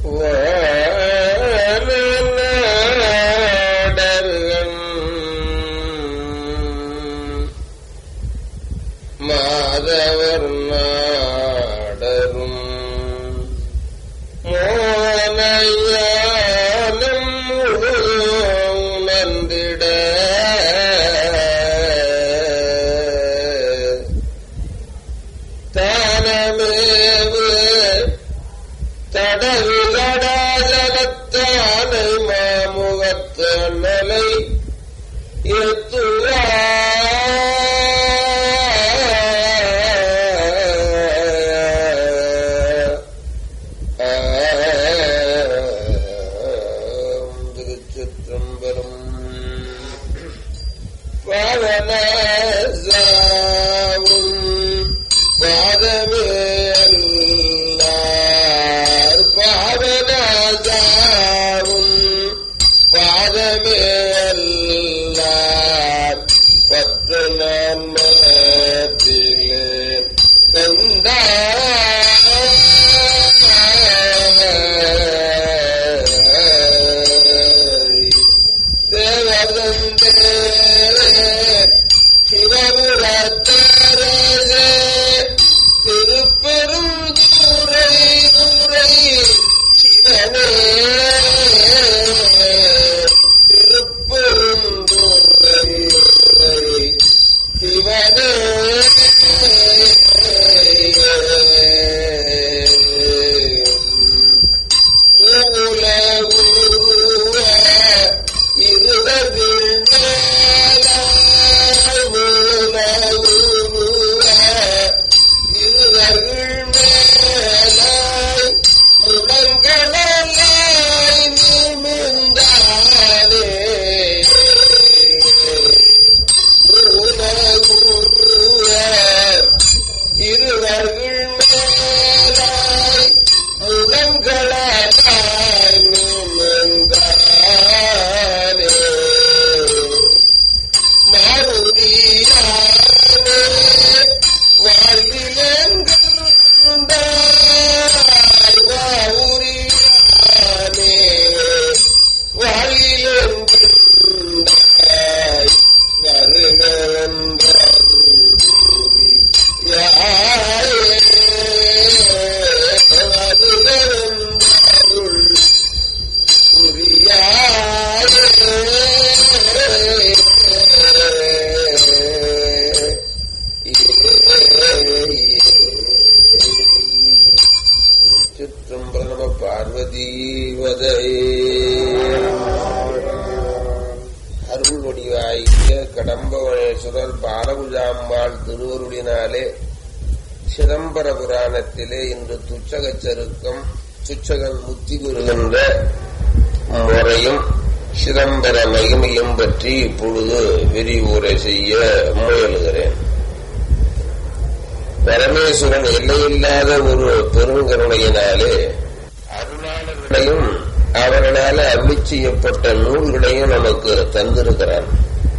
மாதவர் நாடரும் மோனையாலும் உணர்ந்திட தானமேவு தடவிலடாஜலத்தானை மாமுகத்த நலை எத்துவா திருச்சிற்றம்பலம் பவனசாவும் பாதமே அல்லார் பாவனசாவும் பாதமே அல்லார் பற்று நான் மாற்றிலேன் திருப்பெரும் துறை துறை சிவனே திருப்பெரும் துறை சிவனே மூல உருவ இருவதில் மேலாய் மூல உருவ இருவர்கள் மேலாய் உடங்களாய் நிமிந்தானே மூல உருவ இருவர்கள் மேலாய் உடங்களாய் நிமிந்தானே மாருதியானே வாழ்விலெங்காய் வாவுரியானே வாழ்விலெங்காய் வருகவன்றூரி யாயே வருகவன்றருள் சிற்றம்பல பார்வதி அருள் வடிவாய்க்க கடம்பவனேஸ்வரர் பாலகுஜாம்பாள் திருவருளினாலே சிதம்பர புராணத்திலே இன்று துச்சகச் சருக்கம் துச்சகன் முத்தி குருகின்ற முறையும் சிதம்பர மகிமையும் பற்றி இப்பொழுது விரிவுரை செய்ய முயலுகிறேன் பரமேஸ்வரன் எல்லையில்லாத ஒரு பெருங்கருணையினாலே அருளாளர்களையும் அவர்களால் அருளி செய்யப்பட்ட நூல்களையும் நமக்கு தந்திருக்கிறான்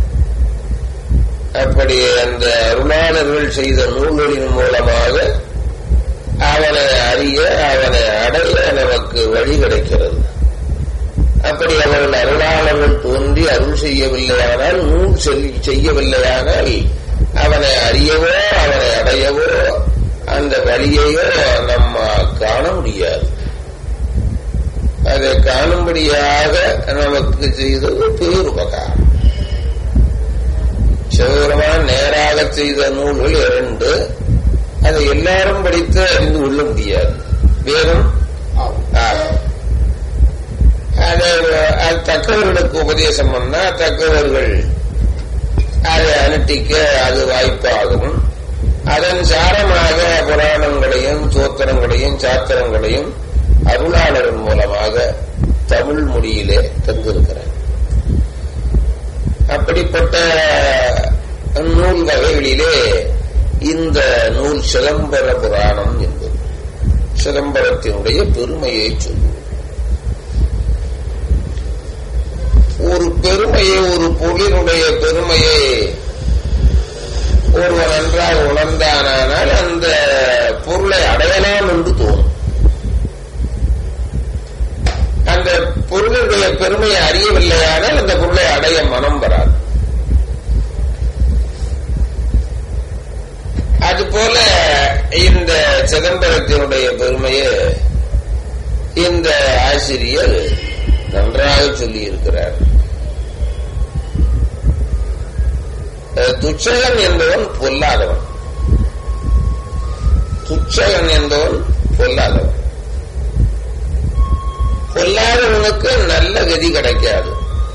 அப்படி அந்த அருளாளர்கள் செய்த நூல்களின் மூலமாக அவனை அறிய அவனை அடைய நமக்கு வழி கிடைக்கிறது அப்படி அவர்கள் அருளாளர்கள் தோன்றி அருள் செய்யவில்லையானால் நூல் செல்- செய்யவில்லையானால் அவனை அறியவோ அவனை அடையவோ அந்த வழியையோ நம்ம காண முடியாது அதை காணும்படியாக நமக்கு செய்தது பேருபகாரம் சிவபெருமான் நேராக செய்த நூல்கள் இரண்டு அதை எல்லாரும் படித்து அறிந்து கொள்ள முடியாது வேதம் ஆகும் அதை அது தக்கவர்களுக்கு உபதேசம் பண்ணா தக்கவர்கள் அதை அனுட்டிக்க அது வாய்ப்பாகும் அதன் சாரமாக புராணங்களையும் சோத்திரங்களையும் சாத்திரங்களையும் அருளாளர்கள் மூலமாக தமிழ் மொழியிலே தந்திருக்கிறார் அப்படிப்பட்ட நூல் வகைகளிலே இந்த நூல் சிதம்பர புராணம் என்பது சிதம்பரத்தினுடைய பெருமையை சொல்லும் ஒரு பெருமையை ஒரு பொருளினுடைய பெருமையை ஒருவன் நன்றாக உணர்ந்தானால் அந்த பொருளை அடையலாம் என்று தோணும் பெருமையை அறியவில்லையானால் அந்த பொருளை அடைய மனம் வராது அதுபோல இந்த சிதம்பரத்தினுடைய பெருமையை இந்த ஆசிரியர் நன்றாக சொல்லி இருக்கிறார் துச்சகன் என்பவன் பொல்லாதவன் துச்சகன் என்பவன் பொல்லாதவன் பொல்லாதவனுக்கு நல்ல கதி கிடைக்காது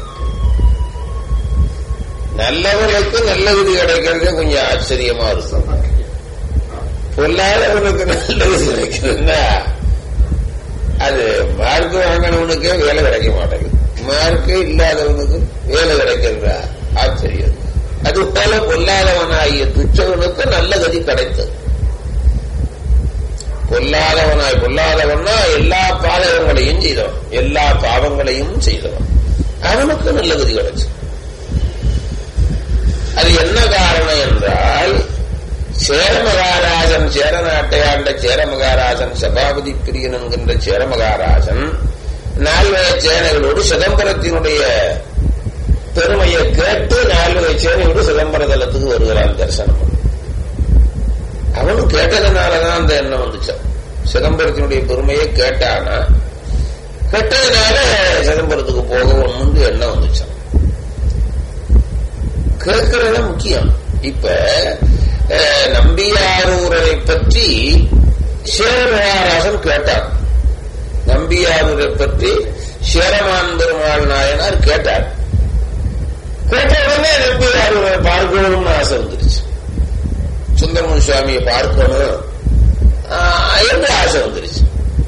நல்லவனுக்கு நல்ல கதி கிடைக்கிறது கொஞ்சம் ஆச்சரியமா இருக்கும் பொல்லாதவனுக்கு நல்ல கதி கிடைக்கிறதுன்னா அது மார்க் வாங்கினவனுக்கே வேலை கிடைக்க மாட்டேங்குது மார்க்கே இல்லாதவனுக்கு வேலை கிடைக்கிறதா ஆச்சரியம் அது போல பொல்லாதவனாகிய துச்சவனுக்கு நல்ல கதி கிடைத்தது பொல்லாதவனாய் பொல்லாதவனா எல்லா பாதகங்களையும் செய்தவன் எல்லா பாவங்களையும் செய்தவன் அவனுக்கு நல்ல கதி கிடைச்சு அது என்ன காரணம் என்றால் சேரமகாராஜன் சேர நாட்டை ஆண்ட சேரமகாராஜன் சபாபதி பிரியன் என்கின்ற சேரமகாராஜன் நால்வகை சேனைகளோடு சிதம்பரத்தினுடைய பெருமையை கேட்டு நால்வகை சேனையோடு சிதம்பர தலத்துக்கு வருகிறான் தரிசனம் அவனும் கேட்டதுனாலதான் அந்த எண்ணம் வந்துச்சான் சிதம்பரத்தினுடைய பெருமையை கேட்டானா கேட்டதுனால சிதம்பரத்துக்கு போகணும்னு எண்ணம் வந்துச்சான் கேட்கறது முக்கியம் இப்ப நம்பியாரூரை பற்றி சேரமகாராசன் கேட்டார் நம்பியாரூரை பற்றி சேரமான் பெருமாள் நாயனார் கேட்டார் கேட்ட உடனே நம்பியாரூரை பார்க்கணும்னு ஆசை வந்துருச்சு சுந்தரமன் சுவாமியை பார்க்கணும் என்று ஆசை வந்துருச்சு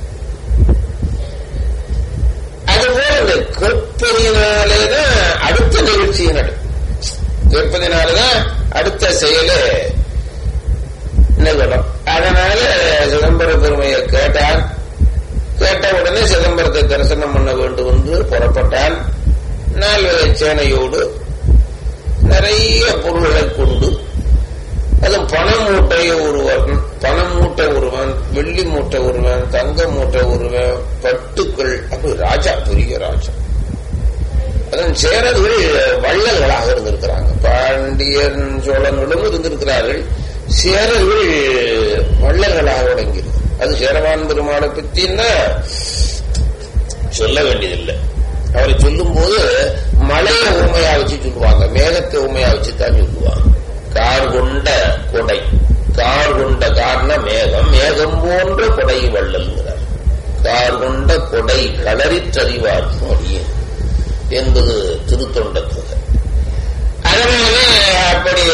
அதுபோல இந்த கேட்பதினாலேதான் அடுத்த நிகழ்ச்சி நடும் கேட்பதினாலதான் அடுத்த செயலு நிகழும் அதனால சிதம்பர பெருமையை கேட்டான் கேட்ட உடனே சிதம்பரத்தை தரிசனம் பண்ண வேண்டும் என்று புறப்பட்டான் நால்வகை சேனையோடு நிறைய பொருள்களை கொண்டு அது பண மூட்டையை ஒருவன் பணம் மூட்டை ஒருவன் வெள்ளி மூட்டை ஒருவன் தங்க மூட்டை ஒருவன் பட்டுக்கள் அப்படி ராஜா பெரிய ராஜா அதன் சேரர்கள் வள்ளல்களாக இருந்திருக்கிறாங்க பாண்டியன் சோழர்களும் இருந்திருக்கிறார்கள் சேரர்கள் வள்ளல்களாக தொடங்கியிருக்கு அது சேரவான் பெருமாளை பற்றின்னா சொல்ல வேண்டியதில்லை அவரை சொல்லும் போது மழையை உண்மையா வச்சு சொல்லுவாங்க மேகத்தை உண்மையா வச்சு தான் சொல்லுவாங்க கார் கொண்ட கொடை கார் கொண்ட காரண மேகம் மேகம் போன்ற கொடை வள்ளல்கிறார் கார் கொண்ட கொடை களறித்தறிவார் மொழியும் என்பது திருத்தொண்டத்துக அதனாலே அப்படி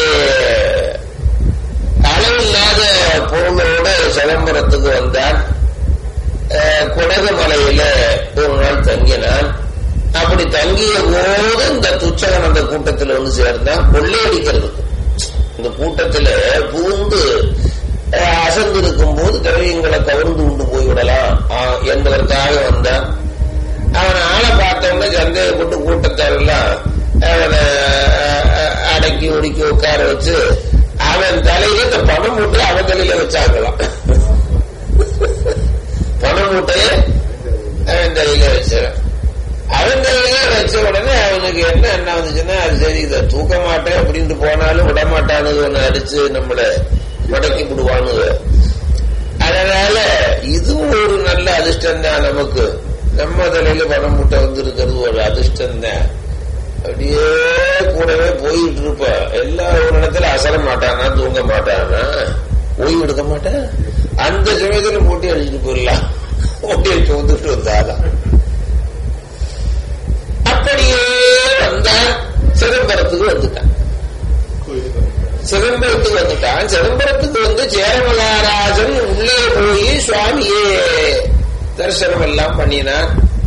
அளவில்லாத பொருளோட சிதம்பரத்துக்கு வந்தான் குடகுமலையில ஒரு நாள் தங்கினான் அப்படி தங்கிய போது இந்த துச்சகன் அந்த கூட்டத்தில் வந்து சேர்ந்தான் கொள்ளையடிக்கிறதுக்கு இந்த கூட்டத்துல பூந்து அசந்திருக்கும் போது திரவியங்களை கவர்ந்து கொண்டு போய்விடலாம் என்பதற்காக வந்தான் அவன் ஆளை பார்த்தவொடனே சந்தேகப்பட்டு கூட்டத்தாரெல்லாம் அவனை அடக்கி ஒடுக்கி உட்கார வச்சு அவன் தலையில இந்த பணம் மூட்டை அவன் தலையில வச்சாங்களாம் பணம் மூட்டைய அவன் தலையில வச்சான் அவன் தலையில வச்ச உடனே அவனுக்கு என்ன என்ன வந்துச்சுன்னா அது சரி இதை தூக்க மாட்டேன் அப்படின்ட்டு போனாலும் விட மாட்டானுங்க ஒன்னு அடிச்சு நம்மள முடக்கி விடுவானுங்க அதனால இதுவும் ஒரு நல்ல அதிர்ஷ்டம் தான் நமக்கு நம்ம தலையில பணம் மூட்டை வந்திருக்கிறது ஒரு அதிர்ஷ்டம் தான் அப்படியே கூடவே போயிட்டு இருப்ப எல்லா ஒரு இடத்துல அசர மாட்டானா தூங்க மாட்டானா ஓய்வு எடுக்க மாட்டேன் அந்த சமயத்துல போட்டி அடிச்சுட்டு போயிடலாம் போட்டி அடிச்சு வந்துட்டு வந்தாலாம் அப்படியே வந்தான் சிதம்பரத்துக்கு வந்துட்டான் சிதம்பரத்துக்கு வந்துட்டான் சிதம்பரத்துக்கு வந்து சேரமகாராஜன் உள்ளே போய் சுவாமியே தரிசனம் எல்லாம் பண்ணினான்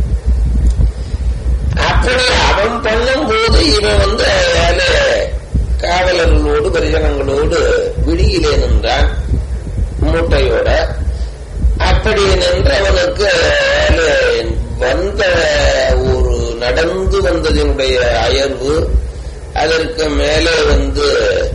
அப்படி அவன் பண்ணும் போது இவன் வந்து காவலர்களோடு பரிஜனங்களோடு விடியிலே நின்றான் மூட்டையோட அப்படி நின்றவனுக்கு வந்த ஒரு நடந்து வந்ததனுடைய அயர்வு அதற்கு மேலே வந்து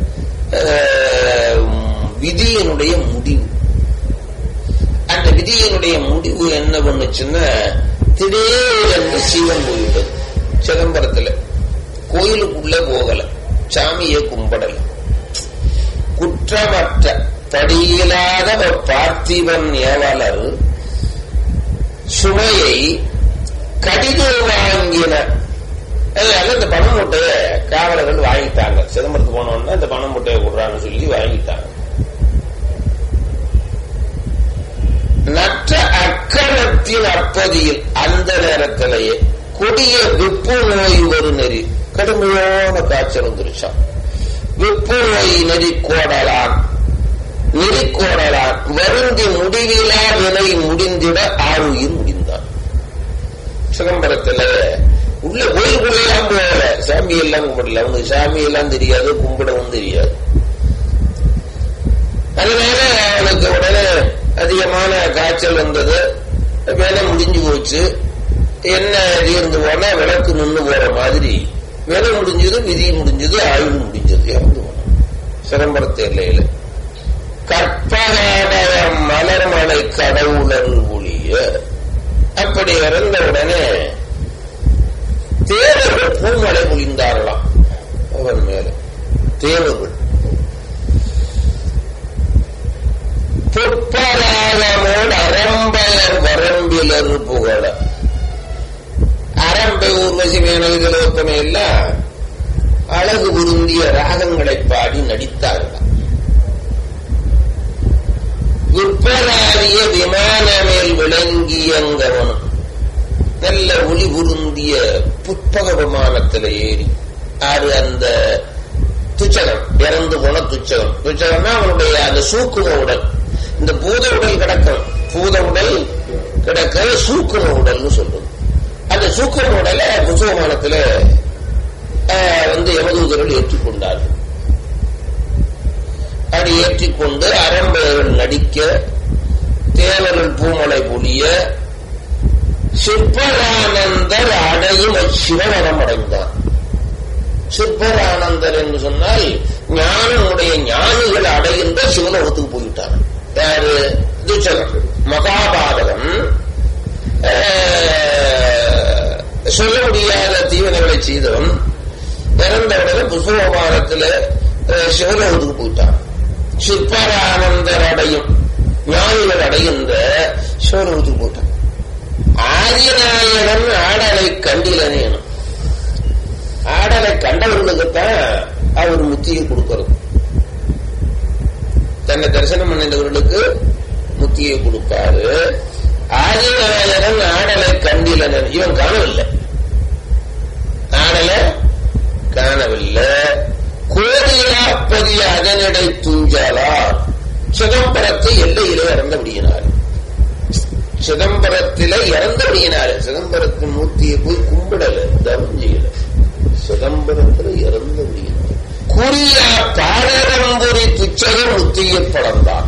விதியினுடைய முடிவு அந்த விதியினுடைய முடிவு என்ன பண்ணுச்சுன்னா திடீரென்று சிவன் போய்விட்டது சிதம்பரத்துல கோயிலுக்குள்ளே போகல சாமியை கும்பிடல குற்றமற்ற படியில்லாத பார்த்திபன் ஏவலர் சுமையை கடிது வாங்கின அதனால இந்த பணம் மூட்டையை காவலர்கள் வாங்கிட்டாங்க சிதம்பரத்துக்கு போனோம்னா இந்த பணம் மூட்டையை கொடுறான்னு சொல்லி வாங்கிட்டாங்க நற்ற அக்கணத்தின் அப்பதியில் அந்த நேரத்திலேயே கொடிய விப்பு நோய் ஒரு நெறி கடுமையான காய்ச்சல் வந்துருச்சான் விப்பு நோய் நெறி கோடலான் நெறி கோடலான் வருந்தி முடிவிலா வினை முடிந்திட ஆறுயிர் முடிந்தான் சிதம்பரத்துல உள்ள கோயிலுக்குள்ளெல்லாம் போகல சாமி எல்லாம் கும்பிடல அவனுக்கு சாமி எல்லாம் தெரியாது கும்பிடவும் தெரியாது அதனால அவனுக்கு உடனே அதிகமான காய்ச்சல் வந்தது வேலை முடிஞ்சு போச்சு என்ன தீர்ந்து போனா விளக்கு நின்று போற மாதிரி வேலை முடிஞ்சது விதி முடிஞ்சது ஆயுள் முடிஞ்சது இறந்து போனான் சிதம்பரத்து எல்லையில கற்பகாடய மலர்மலை கடவுளர் ஒளிய அப்படி இறந்த உடனே தேவர்கள் பூமலை பொழிந்தாரலாம் அவன் மேல தேவர்கள் புற்பராகமோடு அரம்பயர் வரம்பிலர் புகழ அரம்பை ஊர்வசி மேனல்களோத்தமை எல்லாம் அழகு பொருந்திய ராகங்களை பாடி நடித்தார்களாம் விற்பராதிய விமான மேல் விளங்கியங்கவனும் நல்ல ஒளி பொருந்திய புட்பக விமானத்தில் ஏறி ஆறு அந்த துச்சகம் இறந்து போன துச்சகம் துச்சகம்னா அவனுடைய அந்த சூக்கும உடல் இந்த பூத உடல் கிடக்கும் பூத உடல் கிடக்க சூக்கும உடல்னு சொல்றது அந்த சூக்கும உடலை புத்தகமானத்துல வந்து யமதூதர்கள் ஏற்றுக்கொண்டார்கள் அப்படி ஏற்றிக்கொண்டு அரம்பையர்கள் நடிக்க தேவர்கள் பூமலை பொழிய சிற்பரானந்தர் அடையும் சிவமரம் அடைந்தார் சிற்பரானந்தர் என்று சொன்னால் ஞானமுடைய ஞானிகள் அடைகின்ற சிவலோகத்துக்கு போயிட்டார் யாரு துச்சகன் மகாபாதகம் சொல்ல முடியாத தீவனைகளை செய்தவன் இறந்தவுடனே புஷ்பகோபாலத்தில் சிவலோகத்துக்கு போயிட்டான் சிற்பரானந்தர் அடையும் ஞானிகள் அடைகின்ற சிவலோகத்துக்கு போயிட்டான் ஆதிநாயகன் ஆடலை கண்டிலனேனும் ஆடலை கண்டவர்களுக்குத்தான் அவர் முத்தியை கொடுக்கிறது தன்னை தரிசனம் பண்ணினவர்களுக்கு முத்தியை கொடுப்பாரு ஆதிநாயகன் ஆடலை கண்டிலனன் இவன் காணவில்லை ஆடலை காணவில்லை கோடியிலாப்பதிய அதனிடை துஞ்சாலார் சிதம்பரத்தை எல்லையிலே இறந்தபடியினார் சிதம்பரத்தில இறந்தபடியினாரு சிதம்பரத்தின் மூர்த்தியை போய் கும்பிடல தவம் செய்யல சிதம்பரத்துல இறந்தபடியினார் குறியா பாடரம்புரி துச்சகம் முத்திய படம்தான்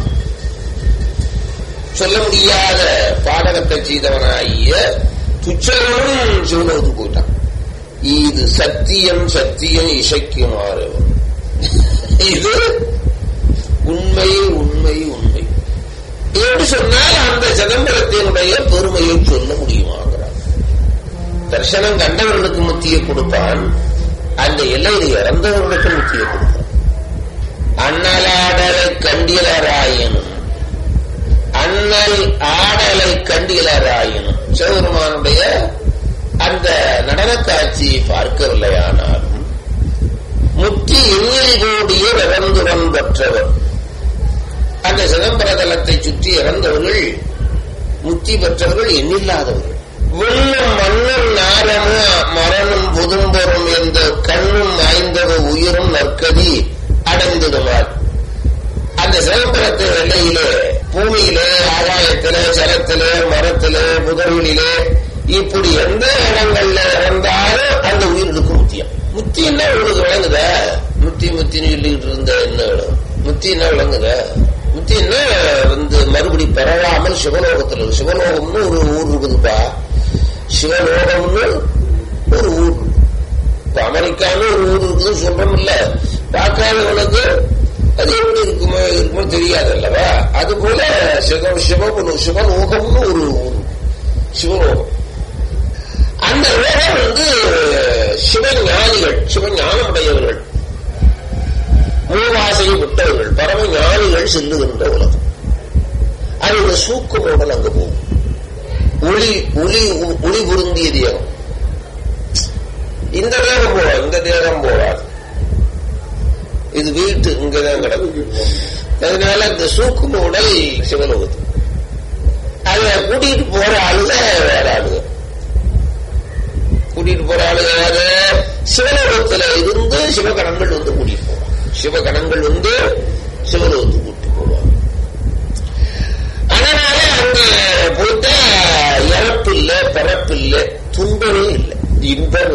சொல்ல முடியாத பாடகத்தை செய்தவனாகிய துச்சகனும் சிவனோது போயிட்டான் இது சத்தியம் சத்தியம் இசைக்குமாறு இது உண்மை உண்மை உண்மை என்று சொன்னால் அந்த சிதம்பரத்தினுடைய பெருமையை சொல்ல முடியுமாங்கிறார் தர்சனம் கண்டவர்களுக்கு முத்தியை கொடுப்பான் அந்த எல்லையில் இறந்தவர்களுக்கு முத்தியை கொடுப்பான் அண்ணலாடலை கண்டிலராயினும் அண்ணல் ஆடலை கண்டிலராயினும் சிவபெருமானுடைய அந்த நடன காட்சியை பார்க்கவில்லையானாலும் முத்தி எண்ணில் கூடிய இறந்துடன் பெற்றவர் அந்த சிதம்பர தலத்தை சுற்றி இறந்தவர்கள் முத்தி பெற்றவர்கள் எண்ணில்லாதவர்கள் வெண்ணும் மண்ணும் நாரமும் மரணும் புதும்பொரும் என்ற கண்ணும் ஆய்ந்தவ உயிரும் நற்கதி அடைந்திடுவார் அந்த சிதம்பரத்து எல்லையிலே பூமியிலே ஆகாயத்திலே ஜலத்திலே மரத்திலே புதர்களிலே இப்படி எந்த இடங்கள்ல இறந்தாலும் அந்த உயிருக்கு முத்தியம் முத்தி என்ன உங்களுக்கு விளங்குத முத்தி முத்தின்னு சொல்லிக்கிட்டு இருந்த என்ன விளங்கும் முத்தி என்ன விளங்குத முத்தி என்ன வந்து மறுபடி பெறலாமல் சிவலோகத்தில் இருக்கு சிவலோகம்னு ஒரு ஊர் இருக்குதுப்பா சிவலோகம்னு ஒரு ஊர் இப்ப அமெரிக்கான்னு ஒரு ஊர் இருக்குதுன்னு சொல்றோம் இல்ல பார்க்காதவனுக்கு அது எப்படி இருக்குமோ இருக்குமோ தெரியாது அல்லவா அது போல சிவ சிவபுலு சிவலோகம்னு ஒரு ஊர் சிவலோகம் அந்த லோகம் வந்து சிவஞானிகள் சிவஞானமுடையவர்கள் மூவாசையை விட்டவர்கள் பரம ஞானிகள் செல்லுகின்ற உலகம் அது இந்த சூக்குமோடல் அங்கு போகும் ஒளி ஒளி ஒளி பொருந்திய தேகம் இந்த தேகம் போவாது இந்த தேகம் போவாது இது வீட்டு இங்கதான் கிடக்கும் அதனால இந்த சூக்கும உடல் சிவலோகத்து அத கூட்டிட்டு போற ஆளுங்க வேற ஆளுங்க கூட்டிட்டு போற ஆளுங்க யாரு சிவலோகத்துல இருந்து சிவகணங்கள் வந்து கூட்டிட்டு போவாங்க சிவகணங்கள் வந்து சிவலோகத்துக்கு கூட்டிட்டு போவாங்க அதனால அங்க போயிட்டா இறப்பு இல்லை பிறப்பு இல்லை துன்பமே இல்லை இன்பம்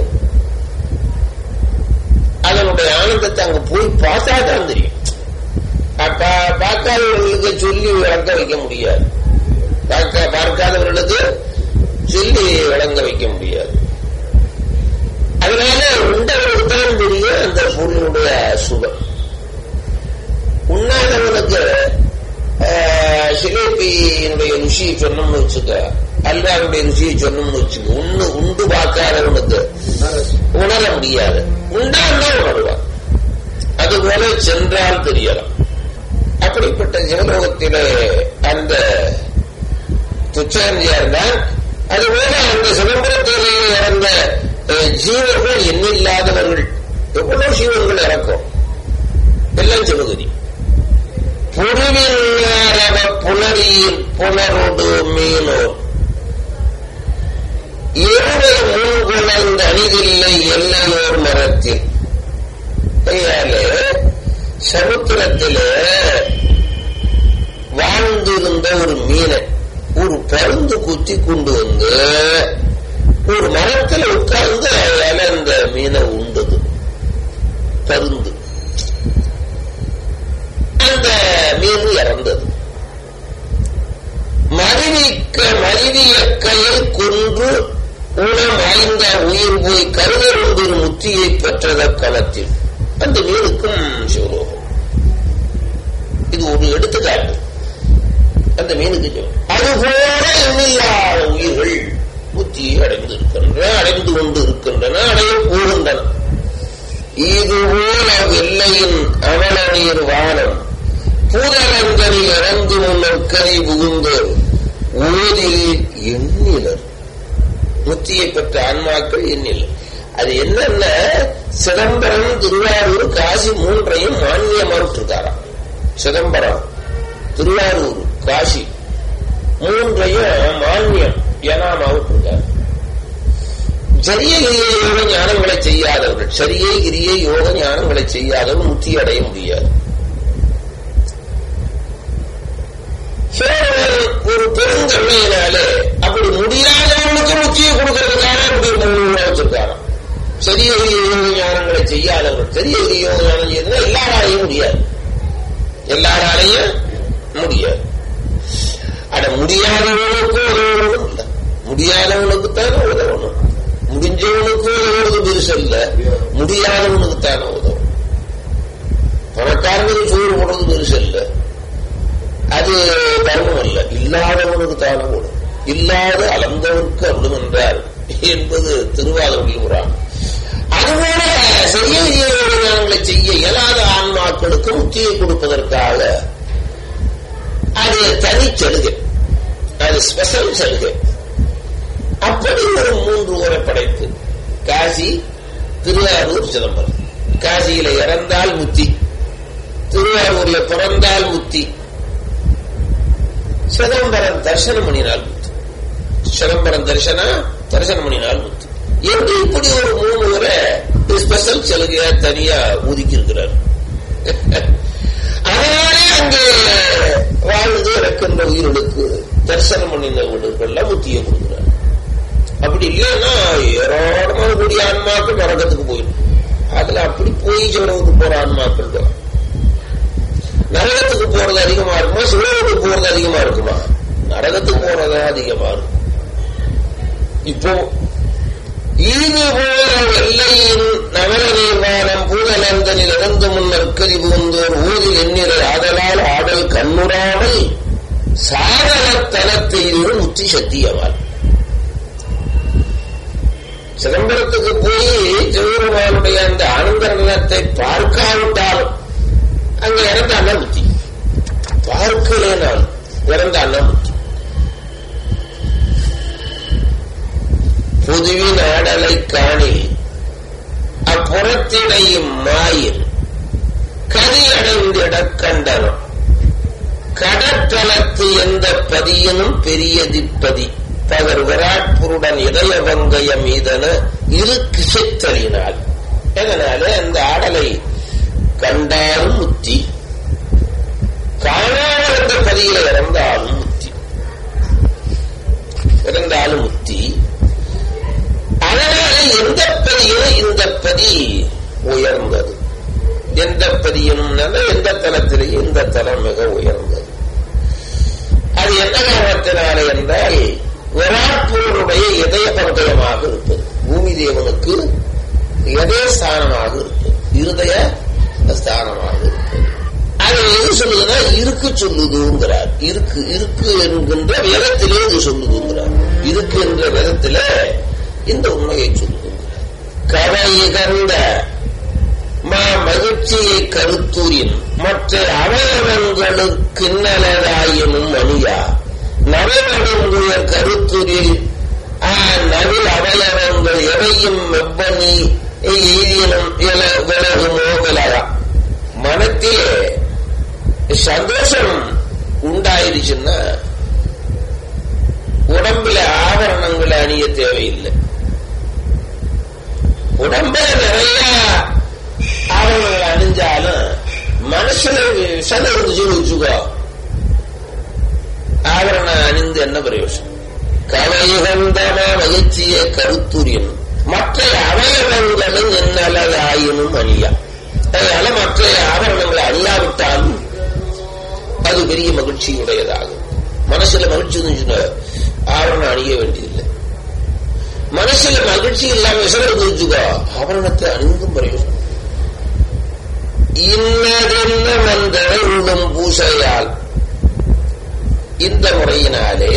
அதனுடைய ஆனந்தத்தை அங்க போய் பார்த்தா தான் தெரியும் அப்ப பார்க்காதவர்களுக்கு சொல்லி விளங்க வைக்க முடியாது பார்க்க பார்க்காதவர்களுக்கு சொல்லி விளங்க வைக்க முடியாது அதனால உண்டவர்களுக்கு தான் தெரியும் அந்த பொருளுடைய சுகம் உண்ணாதவனுக்கு சிலேபியினுடைய ருசியை சொன்னோம்னு வச்சுக்க அல்வாவுடைய ருசியை சொன்னோம்னு வச்சுக்க உண்ணு உண்டு பார்க்காதவனுக்கு உணர முடியாது உண்டாந்தான் உணர்வான் அதுபோல சென்றால் தெரியலாம் அப்படிப்பட்ட சிவலோகத்திலே அந்த துச்சாந்தியார் தான் அதுபோல அந்த சிதம்பரத்திலே இறந்த ஜீவர்கள் எண்ணில்லாதவர்கள் எவ்வளவு ஜீவன்கள் இறக்கும் எல்லாம் சிவகதி புரிவில்லாதவ புணரியில் புனரோடு மீனோர் இருவர் முன்குணர்ந்த அணிதில்லை எல்லையோர் மரத்தில் கையாலே சமுத்திரத்திலே வாழ்ந்திருந்த ஒரு மீனை ஒரு பருந்து குத்தி கொண்டு வந்து ஒரு மரத்தில் உட்கார்ந்து அதால அந்த மீனை உண்டது பருந்து அந்த மீன் இறந்தது மருவிக்க மருவிய கையை கொன்று உணம் ஐந்த உயிர் போய் கருதருந்தின் முத்தியை பெற்றத களத்தில் அந்த மீனுக்கும் சிவலோகம் இது ஒரு எடுத்துக்காட்டு அந்த மீனுக்கு சிவம் அதுபோல எண்ணில்லாத உயிர்கள் புத்தியை அடைந்து இருக்கின்றன அடைந்து கொண்டு இருக்கின்றன அடைய போகின்றன இதுபோல வெள்ளையின் அவல நீர் வானம் பூதலங்கரில் இறந்து முன்னர் கரி புகுந்து ஓதில் எண்ணிலர் முத்தியை பெற்ற ஆன்மாக்கள் எண்ணிலர் அது என்னென்ன சிதம்பரம் திருவாரூர் காசி மூன்றையும் மானிய மறுத்திருக்காராம் சிதம்பரம் திருவாரூர் காசி மூன்றையும் மானியம் ஏனா மறுத்திருக்காரு சரிய கிரிய யோக ஞானங்களை செய்யாதவர்கள் சரியை கிரிய யோக ஞானங்களை செய்யாதவர்கள் முத்தி அடைய முடியாது ஒரு பெருங்கண்ணையினாலே அப்படி முடியாதவனுக்கு முத்தியை கொடுக்கறதுக்காக அப்படி வச்சிருக்காராம் சரிய கிரிய யோக ஞானங்களை செய்யாதவர்கள் சரிய கிரிய யோக ஞானம் செய்யறதுனா எல்லாராலையும் முடியாது எல்லாராலையும் முடியாது அட முடியாதவனுக்கு உதவணும் இல்லை முடியாதவனுக்கு தானே உதவணும் முடிஞ்சவனுக்கு உதவுறது பெருசு இல்ல முடியாதவனுக்கு தானே உதவும் பணக்காரனுக்கு சோறு போடுறது பெருசு இல்ல அது தர்மம் அல்ல இல்லாதவனுக்கு தானே உதவும் இல்லாத அளந்தவனுக்கு அருளும் என்றார் என்பது திருவாரூரில் புறான் அதுபோல செய்ய ஞானங்களை செய்ய இயலாத ஆன்மாக்களுக்கு முத்தியை கொடுப்பதற்காக அது தனி சலுகை அது ஸ்பெஷல் சலுகை அப்படி ஒரு மூன்று ஊரை படைத்து காசி திருவாரூர் சிதம்பரம் காசியில இறந்தால் முத்தி திருவாரூர்ல பிறந்தால் முத்தி சிதம்பரம் தரிசனம் பண்ணினால் முத்தி சிதம்பரம் தரிசனா தரிசனம் பண்ணினால் முத்தி என்று இப்படி ஒரு மூணு முறை ஸ்பெஷல் சலுகையா தனியா ஒதுக்கி இருக்கிறார் அதனாலே அங்கே வாழ்ந்து இறக்கின்ற உயிர்களுக்கு தரிசனம் பண்ணினவர்களுக்கெல்லாம் முத்தியை கொடுக்கிறார் அப்படி இல்லைன்னா ஏராளமான கூடிய ஆன்மாக்கள் நரகத்துக்கு போயிடும் அதுல அப்படி போய் சிவனுக்கு போற ஆன்மாக்கள் தான் நரகத்துக்கு போறது அதிகமா இருக்குமா சிவனுக்கு போறது அதிகமா இருக்குமா நரகத்துக்கு போறதா அதிகமா இருக்கும் இப்போ இது போல எல்லையின் நவர நிர்வாணம் பூதலந்தனில் இறந்து முன்னர் கதி புகுந்தோர் ஊரில் எண்ணிற ஆதலால் ஆடல் கண்ணுறாமல் சாதனத்தனத்தில் முத்தி சத்தியவாள் சிதம்பரத்துக்கு போய் சிவபெருமானுடைய அந்த ஆனந்தரணத்தை பார்க்காவிட்டாலும் அங்க இறந்த அண்ணன் புத்தி பார்க்கலேனால் இறந்த அண்ணன் புத்தி புதுவின் ஆடலை காணி அப்புறத்திடையும் மாயில் கதியடைந்திட கண்டனம் கடற்கலத்து எந்த பதியினும் பெரியதிப்பதி பகர் விராட்புருடன் இதய வங்கய மீதன இரு கிசைத்தலினால் அதனால அந்த ஆடலை கண்டாலும் முத்தி காணாத அந்த பதியில இறந்தாலும் முத்தி இறந்தாலும் முத்தி அதனால எந்த பதியிலும் இந்த பதி உயர்ந்தது எந்த பதியினும் எந்த தலத்திலேயும் இந்த தலம் மிக உயர்ந்தது அது என்ன காரணத்தினால என்றால் விராட்பூருடைய இதய பந்தயமாக இருப்பது பூமி தேவனுக்கு இதய ஸ்தானமாக இருப்பது இருதய ஸ்தானமாக இருப்பது அது எது சொல்லுதுன்னா இருக்கு சொல்லுதுங்கிறார் இருக்கு இருக்கு என்கின்ற வேதத்திலே இது சொல்லுதுங்கிறார் இருக்கு என்ற வேதத்தில இந்த உண்மையை சொல்லுதுங்கிறார் கவை கந்த மா மகிழ்ச்சியை கருத்தூரின் மற்ற அவயவங்களுக்கின்னலதாயினும் மணியா நவநடுங்குய கருத்துரில் நவில் அவயவங்கள் எவையும் வெப்பனி எய்தியனும் விலகுமோ விலகா மனத்திலே சந்தோஷம் உண்டாயிருச்சுன்னா உடம்புல ஆபரணங்களை அணிய தேவையில்லை உடம்புல நிறைய ஆபரணங்கள் அணிஞ்சாலும் மனசுல விஷம் இருந்துச்சுன்னு வச்சுக்கோ ஆபரணம் அணிந்து என்ன பிரயோசனம் கலையுகந்தம மகிழ்ச்சிய கருத்துரியம் மற்ற அவயவங்களும் என்னலதாயினும் அணியா அதனால மற்ற ஆபரணங்களை அணியாவிட்டாலும் அது பெரிய மகிழ்ச்சியுடையதாகும் மனசுல மகிழ்ச்சி இருந்துச்சுன்னா ஆபரணம் அணிய வேண்டியதில்லை மனசுல மகிழ்ச்சி இல்லாம விசனம் இருந்துச்சுக்கோ ஆபரணத்தை அணிந்தும் பிரயோசனம் இன்னதென்ன வந்த உள்ளும் பூசையால் இந்த முறையினாலே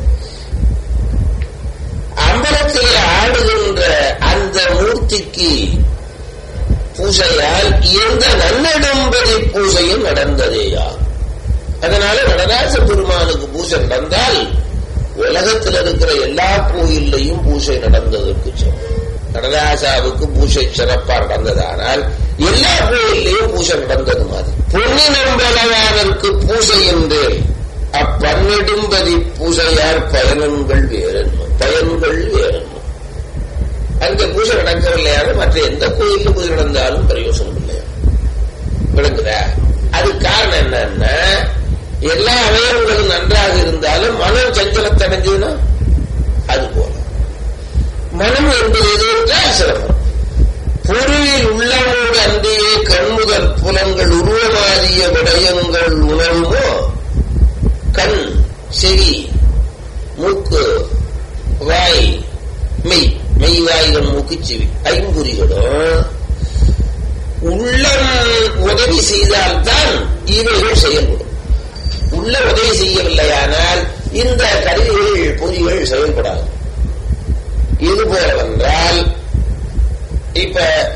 அம்பலத்தில் ஆடுகின்ற அந்த மூர்த்திக்கு பூசையால் எந்த நன்னெடும்பதி பூசையும் நடந்ததேயா அதனால நடராச பெருமானுக்கு பூசை நடந்தால் உலகத்தில் இருக்கிற எல்லா கோயில்லையும் பூசை நடந்ததற்கு சமம் நடராசாவுக்கு பூசை சிறப்பா நடந்ததானால் எல்லா கோயில்லையும் பூசை நடந்தது மாதிரி பொன்னி நம்பளவானருக்கு பூசை என்று அப்பன்னெடும்பதி பூசையார் பயனங்கள் வேறென்னும் பயன்கள் வேறென்னும் அங்க பூஜை நடக்கவில்லையாக மற்ற எந்த கோயிலும் பூஜை நடந்தாலும் பிரயோசனம் இல்லையா விளங்குதா அது காரணம் என்னன்னா எல்லா அவயவங்களும் நன்றாக இருந்தாலும் மனம் சஞ்சலத்தடைஞ்சதுன்னா அது போல மனம் என்பது எது என்றால் சிரமம் பொருளில் உள்ளவோடு அன்றையே கண்முதல் புலன்கள் உருவமாறிய விடயங்கள் உணர்வோ கண் செவி மூக்கு வாய் மெய் மெய் வாய்கள் மூக்கு செவி ஐம்புரிகளும் உள்ளம் உதவி செய்தால்தான் இவைகள் செயல்படும் உள்ள உதவி செய்யவில்லையானால் இந்த கருவிகள் பொறிகள் செயல்படாது இது போலவென்றால் இப்ப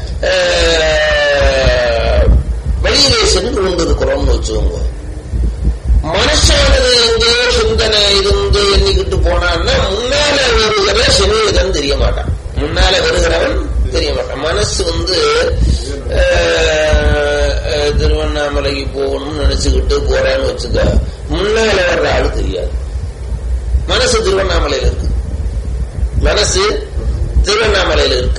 வெளியிலே சென்று கொண்டிருக்கிறோம்னு வச்சுக்கோங்க மனுஷானது எங்கேயோ சிந்தனை இருந்து எண்ணிக்கிட்டு போனான்னா முன்னால வருகிற சிவீதம் தெரிய மாட்டான் முன்னால வருகிறவன் தெரிய மாட்டான் மனசு வந்து திருவண்ணாமலைக்கு போகணும்னு நினைச்சுக்கிட்டு போறான்னு வச்சுக்க முன்னால வர்ற ஆளு தெரியாது மனசு திருவண்ணாமலையில இருக்கு மனசு திருவண்ணாமலையில இருக்கு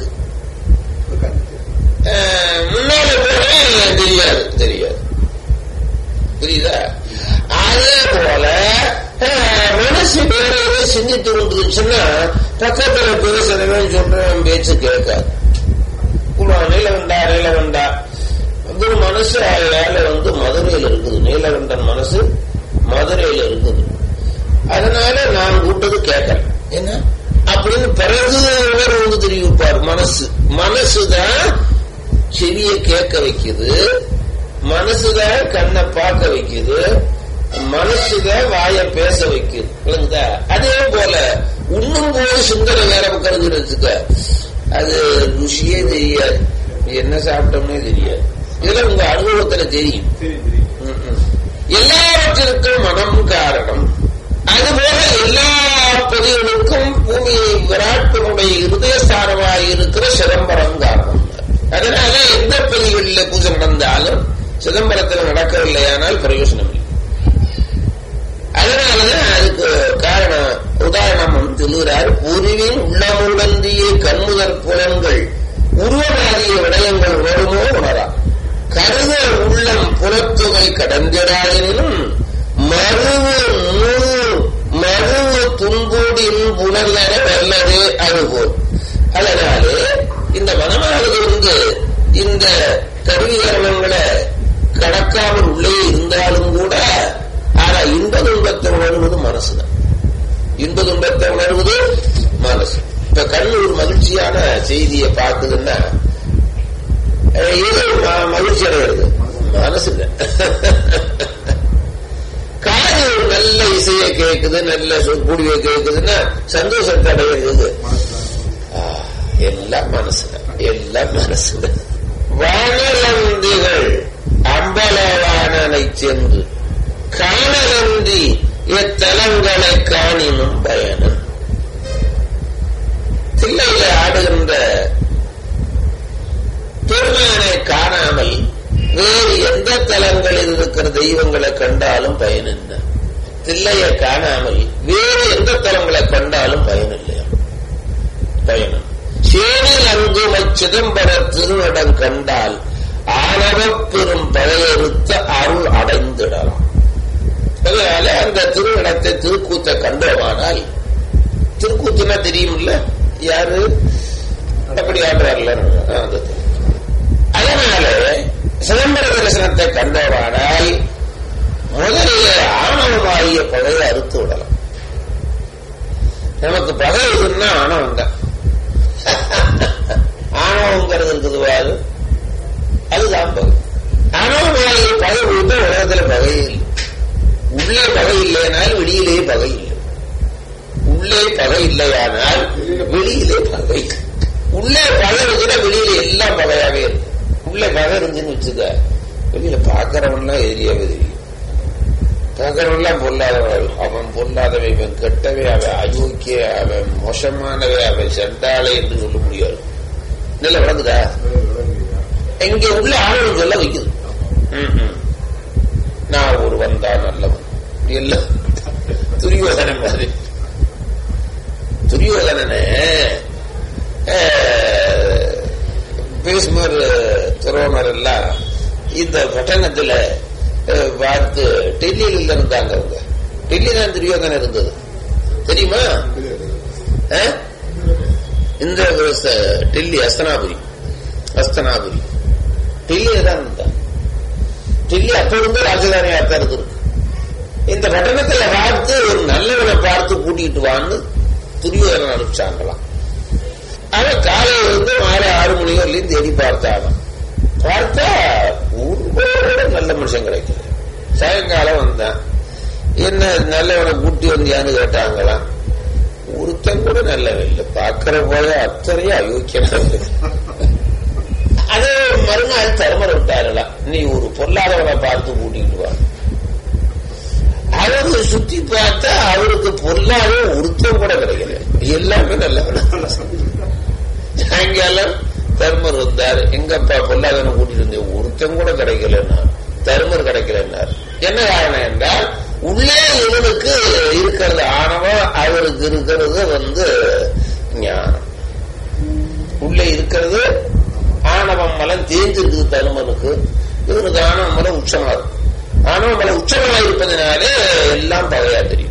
முன்னால போறேன் தெரியாது தெரியாது புரியுதா அதே போல மனசு வேற ஏதோ சிந்தித்து கொண்டிருந்துச்சுன்னா பக்கத்துல பேசுறவன் சொல்றவன் பேச்சு கேட்காது நீலகண்டா நீலகண்டா குரு மனசு வேலை வந்து மதுரையில் இருக்குது நீலகண்டன் மனசு மதுரையில் இருக்குது அதனால நான் கூட்டது கேட்கல என்ன அப்படின்னு பிறகு உணர்வு வந்து தெரிவிப்பார் மனசு மனசுதான் செவிய கேட்க வைக்குது மனசுதான் கண்ணை பார்க்க வைக்குது மனசுதான் வாய பேச வைக்குது விளங்குதா அதே போல உண்ணும் போது சிந்தனை வேற பக்கம் வச்சுக்க அது ருசியே தெரியாது என்ன சாப்பிட்டோம்னே தெரியாது இதுல உங்க அனுபவத்துல தெரியும் ம், ம். எல்லாவற்றிற்கும் மனம் காரணம் அதுபோல எல்லா பதிவுகளுக்கும் பூமி விராட்டினுடைய இருதயஸ்தானமாக இருக்கிற சிதம்பரம் காரணம் அதனால எந்த பதிவுகளில் பூஜை நடந்தாலும் சிதம்பரத்தில் நடக்கவில்லையானால் பிரயோஜனம் இல்லை அதனாலதான் அதுக்கு காரணம் உதாரணம் சொல்லுகிறார் உருவின் உள்ளமுடந்திய கண்முதற் புலன்கள் உருவமாதிய விடயங்கள் வருமோ உணரா கருத உள்ளம் புலத்துகை கடந்திடாதெனினும் மருவு நூறு மருவு துன்பூடின் புனர்தர வல்லது அதுபோல் அதனாலே இந்த மனமானது வந்து இந்த கருவிகரணங்களை கடக்காமல் உள்ளே இருந்தாலும் கூட ஆனா இன்ப துன்பத்தை உணர்வது மனசுதான் இன்ப துன்பத்தை உணர்வது மனசு இப்ப கண்ணு ஒரு மகிழ்ச்சியான செய்தியை பார்க்குதுன்னா அஹ் இது ம- மகிழ்ச்சி அடைகிறது மனசு இல்ல காது ஒரு நல்ல இசையை கேட்குது நல்ல சொற்குடியை கேட்குதுன்னா சந்தோஷத்தை அடைகிறது ஆஹ், எல்லாம் மனசுதான் எல்லாம் மனசுதான் வானலந்திகள் அம்பலவானனை சென்று காணலந்தி இத்தலங்களை காணினும் பயணம் தில்லையில ஆடுகின்ற பெருமானை காணாமல் வேறு எந்த தலங்களில் இருக்கிற தெய்வங்களை கண்டாலும் பயன் என்ன தில்லையை காணாமல் வேறு எந்த தலங்களை கண்டாலும் பயன் இல்லையா பயணம் சேனில் அங்குமை சிதம்பர திருநடம் கண்டால் ஆணவப் பெரும் பழையறுத்த அருள் அடைந்திடலாம் அதனால அந்த திருநடத்தை திருக்கூத்தை கண்டோமானால் திருக்கூத்துனா தெரியுமில்ல யாரு அப்படி ஆடுறாருல ஆ, அந்த திரு. அதனால சிதம்பர தரிசனத்தை கண்டோமானால் முதலில் ஆணவமாகிய பகையை அறுத்து விடலாம் நமக்கு பகை எதுன்னா ஆணவம் தான் ஆணவங்கிறது இருக்குது பாரு அதுதான் பகை ஆணவமாகிய பகை விட்டு உலகத்துல பகை இல்லை உள்ளே பகை இல்லையானால் வெளியிலே பகை இல்லை உள்ளே பகை இல்லையானால் வெளியிலே பகை உள்ளே பகை இருந்துச்சுன்னா வெளியில எல்லாம் பகையாவே இருக்கும் உள்ளே பகை இருந்துன்னு வச்சுக்க வெளியில பாக்குறவன்லாம் எதிரியாவே தெரியும் பார்க்கறவன்லாம் பொல்லாதவன் அவன் பொல்லாதவை இவன் கெட்டவை அவன் அயோக்கிய அவன் மோசமானவை அவன் சென்றாளே என்று சொல்ல முடியாது நல்ல விளங்குதா இங்க உள்ள ஆளுநர் சொல்ல வைக்குது ம், ம். நான் ஒருவன் தான் நல்லவன் எல்லாம் துரியோதனன் மாதிரி துரியோதனனே அஹ், பீஷ்மர் துரோணர் எல்லாம் இந்த பட்டணத்துல அஹ், பார்த்து டெல்லியில இருந்தாங்க அவங்க டெல்லி தான் துரியோதனன் இருந்தது தெரியுமா அஹ்? இந்த ச- டெல்லி அஸ்தனாபுரி அஸ்தனாபுரி டெல்லியில தான் இருந்தான் டெல்லி அப்ப இருந்து ராஜதானியா தான் இருந்திருக்கு இந்த பட்டணத்துல பார்த்து ஒரு நல்லவனை பார்த்து கூட்டிட்டு வான்னு துரியோதனன் அனுப்பிச்சாங்களாம் அவன் காலையில இருந்து மாலை ஆறு மணி வரலையும் தேடி பார்த்தாங்க பார்த்தா ஒரு நல்ல மனுஷன் கிடைக்கல சாயங்காலம் வந்தான் என்ன நல்லவனை கூட்டி வந்தியான்னு கேட்டாங்களாம் ஒருத்தன் கூட நல்லவன் இல்லை பார்க்கிற போல அத்தனையும் அயோக்கியனாக அது மறுநாள் தருமரை விட்டார்களாம் நீ ஒரு பொருளாதாரனை பார்த்து கூட்டிட்டு வா அவரு சுத்தி பார்த்தா அவருக்கு பொருளாதாரம் ஒருத்தம் கூட கிடைக்கல எல்லாமே நல்லவன சாயங்காலம் தர்மர் வந்தார் எங்கப்பா பொருளாதாரம் கூட்டிட்டு இருந்தேன் ஒருத்தம் கூட கிடைக்கலன்னா தர்மர் கிடைக்கலன்னார் என்ன காரணம் என்றால் உள்ளே இவனுக்கு இருக்கிறது ஆணவம் அவருக்கு இருக்கிறது வந்து ஞானம் உள்ளே இருக்கிறது ஆணவம் மலம் தேர்ந்திருக்குது தருமனுக்கு இவனுக்கு ஆணவம் மலம் உச்சமா இருக்கும் ஆணவம் மலம் உச்சமா இருப்பதனாலே எல்லாம் பகையா தெரியும்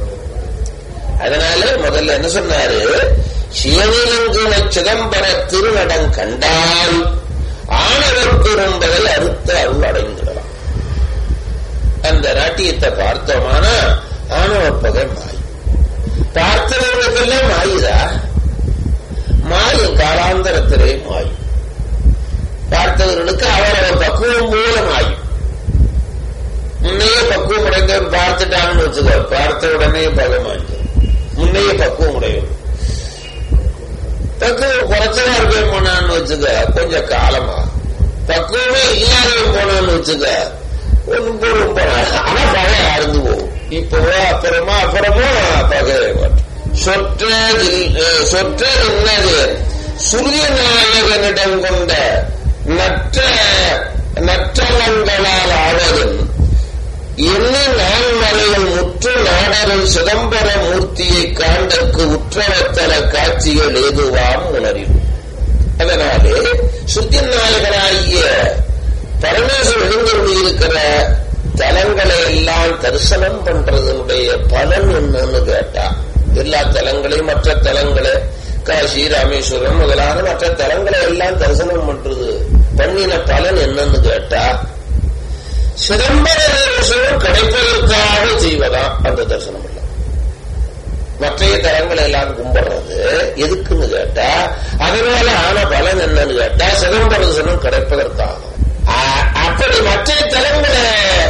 அதனால முதல்ல என்ன சொன்னாரு சிவனிலங்குன சிதம்பர திருநடம் கண்டால் ஆணவர்க்குறும்பதை அறுத்த அருள் அடைந்துடலாம் அந்த நாட்டியத்தை பார்த்தோமானா ஆணவ பகை மாய் பார்த்தவர்களுக்கெல்லாம் மாயுதா மாயும் காலாந்தரத்திலே மாயும் பார்த்தவர்களுக்கு அவரவர் பக்குவம் போல மாயும் முன்னையே பக்குவம் உடைந்தவன் பார்த்துட்டாங்கன்னு வச்சுக்கோ பார்த்த உடனே பகை மாய்க்கும் முன்னையே பக்குவம் உடையவன் பக்குவம் குறைச்சலா இருக்கவே போனான்னு வச்சுக்க கொஞ்சம் காலமா பக்குவமே இல்லாதவன் போனான்னு வச்சுக்க ஒன்றும் போடும் போனான் ஆனா பகை அறுந்து போகும் இப்பவோ அப்புறமா அப்புறமா பகை சொற்றது சொற்ற என்னது சுரிய நாயகனிடம் கொண்ட நற்ற நற்றலங்களால் ஆவதும் என்ன நான்மலைகள் முற்று நாடரின் சிதம்பர மூர்த்தியை காண்டற்கு உற்றவத்தல காட்சிகள் ஏதுவாம் உணரிடும் அதனாலே சுத்தி நாயகனாகிய பரமேஸ்வரன் எழுந்தருளி இருக்கிற தலங்களை எல்லாம் தரிசனம் பண்றதனுடைய பலன் என்னன்னு கேட்டா எல்லா தலங்களையும் மற்ற தலங்களை காசி ராமேஸ்வரம் முதலான மற்ற தலங்களை எல்லாம் தரிசனம் பண்றது பண்ணின பலன் என்னன்னு கேட்டா சிதம்பர தரிசனம் கிடைப்பதற்காக செய்வதா அந்த தரிசனம் இல்லை மற்றைய தலங்களை எல்லாம் கும்பிடுறது எதுக்குன்னு கேட்டா அதனால ஆன பலன் என்னன்னு கேட்டா சிதம்பர தரிசனம் கிடைப்பதற்காக அப்படி மற்ற தலங்களை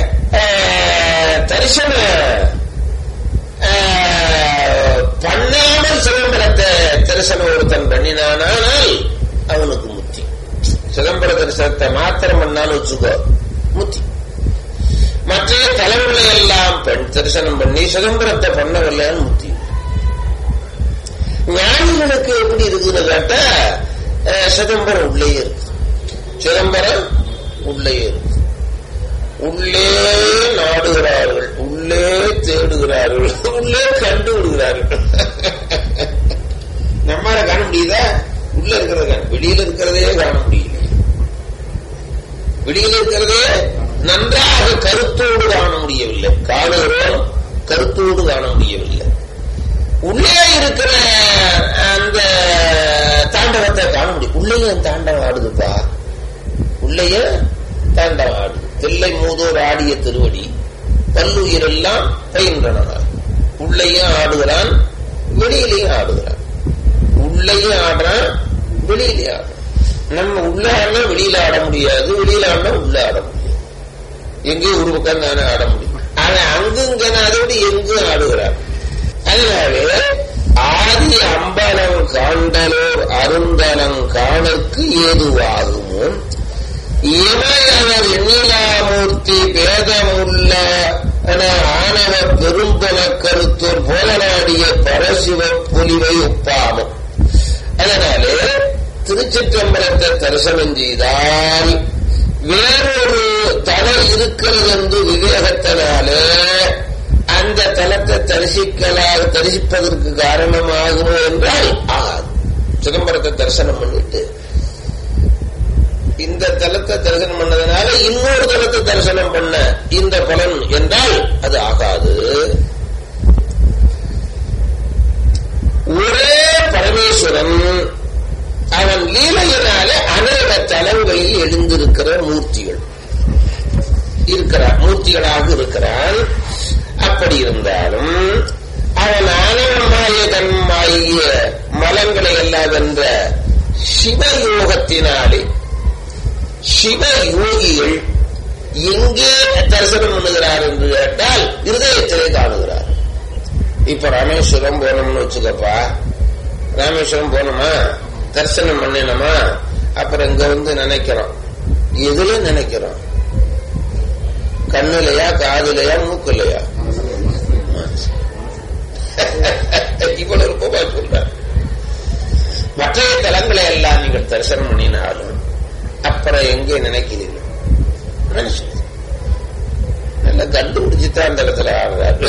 தரிசன பண்ணாமல் சிதம்பரத்தை தரிசனம் ஒருத்தன் பண்ணினானால் அவனுக்கு முத்தி சிதம்பர தரிசனத்தை மாத்திரம் பண்ணான்னு வச்சுக்கோ முத்தி மற்ற தலங்களை எல்லாம் பெண் தரிசனம் பண்ணி சிதம்பரத்தை பண்ணவில்லைன்னு முத்தி ஞானிகளுக்கு எப்படி இருக்குன்னு கேட்டா சிதம்பரம் உள்ளே இருக்கு சிதம்பரம் உள்ளே இருக்கு உள்ளே நாடுகிறார்கள் உள்ளே தேடுகிறார்கள் உள்ளே கண்டு விடுகிறார்கள் நம்மால காண முடியுதா உள்ள இருக்கிறத காண வெளியில இருக்கிறதே காண முடியல வெளியில இருக்கிறதே நன்றாக கருத்தோடு காண முடியவில்லை காணுகிறோம் கருத்தோடு காண முடியவில்லை உள்ளே இருக்கிற அந்த தாண்டவத்தை காண முடியும் உள்ளேயும் தாண்டவம் ஆடுதுப்பா உள்ளேயே தாண்டவம் ஆடுது தில்லை மூதோர் ஆடிய திருவடி பல்லுயிரெல்லாம் பயின்றன உள்ளேயும் ஆடுகிறான் வெளியிலையும் ஆடுகிறான் உள்ளேயும் ஆடுறான் வெளியிலையும் ஆடுறான் நம்ம உள்ள ஆடினா வெளியில ஆட முடியாது வெளியில ஆடினா உள்ள ஆட முடியாது எங்கேயும் ஒரு பக்கம் தானே ஆட முடியும் ஆனா அங்குங்க அதோடு எங்கும் ஆடுகிறார் அதனாலே ஆதி அம்பலம் காண்டலோர் அருந்தலம் காணற்கு ஏதுவாகுமோ இமயவர் எண்ணிலாமூர்த்தி பேதமுள்ள ஆணவ பெரும்பல கருத்தோர் போலநாடிய பரசிவ பொலிவை ஒப்பாமும் அதனாலே திருச்சிற்றம்பலத்தை தரிசனம் செய்தால் வேறொரு தலை இருக்கிறது என்று விவேகத்தினாலே அந்த தலத்தை தரிசிக்கலாக தரிசிப்பதற்கு காரணமாகுமோ என்றால் ஆகாது சிதம்பரத்தை தரிசனம் பண்ணிட்டு இந்த தலத்தை தரிசனம் பண்ணதுனால இன்னொரு தலத்தை தரிசனம் பண்ண இந்த பலன் என்றால் அது ஆகாது ஒரே பரமேஸ்வரன் அவன் லீலையினாலே அநேக தலங்களில் எழுந்திருக்கிற மூர்த்திகள் இருக்கிறார் மூர்த்திகளாக இருக்கிறான் அப்படி இருந்தாலும் அவன் ஆனந்தமாய தன்மாய மலங்களை எல்லாம் வென்ற சிவயோகத்தினாலே சிவ யோகிகள் எங்கே தரிசனம் பண்ணுகிறார் என்று கேட்டால் இருதயத்திலே காணுகிறார் இப்ப ராமேஸ்வரம் போனோம்னு வச்சுக்கப்பா ராமேஸ்வரம் போனோமா தரிசனம் பண்ணினோமா அப்புறம் இங்க வந்து நினைக்கிறோம் எதுல நினைக்கிறோம் கண்ணுலையா காதுலையா மூக்குலையா இவ்வளவு ரூபா சொல்ற மற்ற தலங்களை எல்லாம் நீங்கள் தரிசனம் பண்ணினாலும் அப்புறம் எங்கே நினைக்கிறீர்கள் நல்லா கண்டுபிடிச்சுதான் அந்த இடத்துல ஆடுறாரு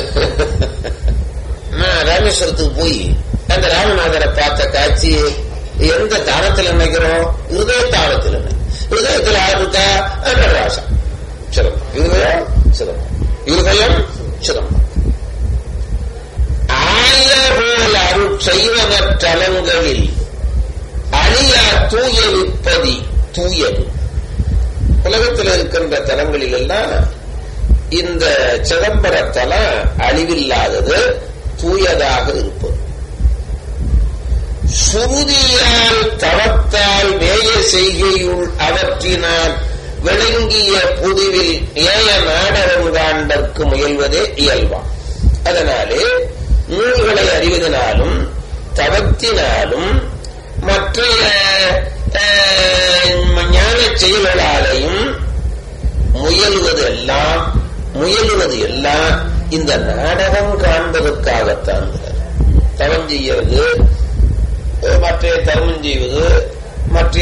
நான் ராமேஸ்வரத்துக்கு போய் அந்த ராமநாதரை பார்த்த காட்சி எந்த தாளத்தில் நினைக்கிறோம் இருதய தாளத்தில் இருதயத்தில் ஆடுறதா நடராசம் சிதம்பரம் இருதயம் சிதம்பரம் இருதயம் சிதம்பரம் ஆயிரபோல் அருள் செய்வனற்றலங்களில் அழியா தூய விற்பதி தூயது உலகத்தில் இருக்கின்ற தலங்களில் எல்லாம் இந்த சிதம்பர தலம் அழிவில்லாதது தூயதாக இருப்பது சுருதியால் தவத்தால் மேய செய்கையுள் அவற்றினால் விளங்கிய புதுவில் ஏய நாடகம் காண்டற்கு முயல்வதே இயல்பாம் அதனாலே நூல்களை அறிவதனாலும் தவத்தினாலும் மற்ற செயல்களாலையும் முயலுவது எல்லாம் முயலுவது எல்லாம் இந்த நாடகம் காண்பதற்காகத்தான் தவம் செய்யறது மற்ற தர்மம் செய்வது மற்ற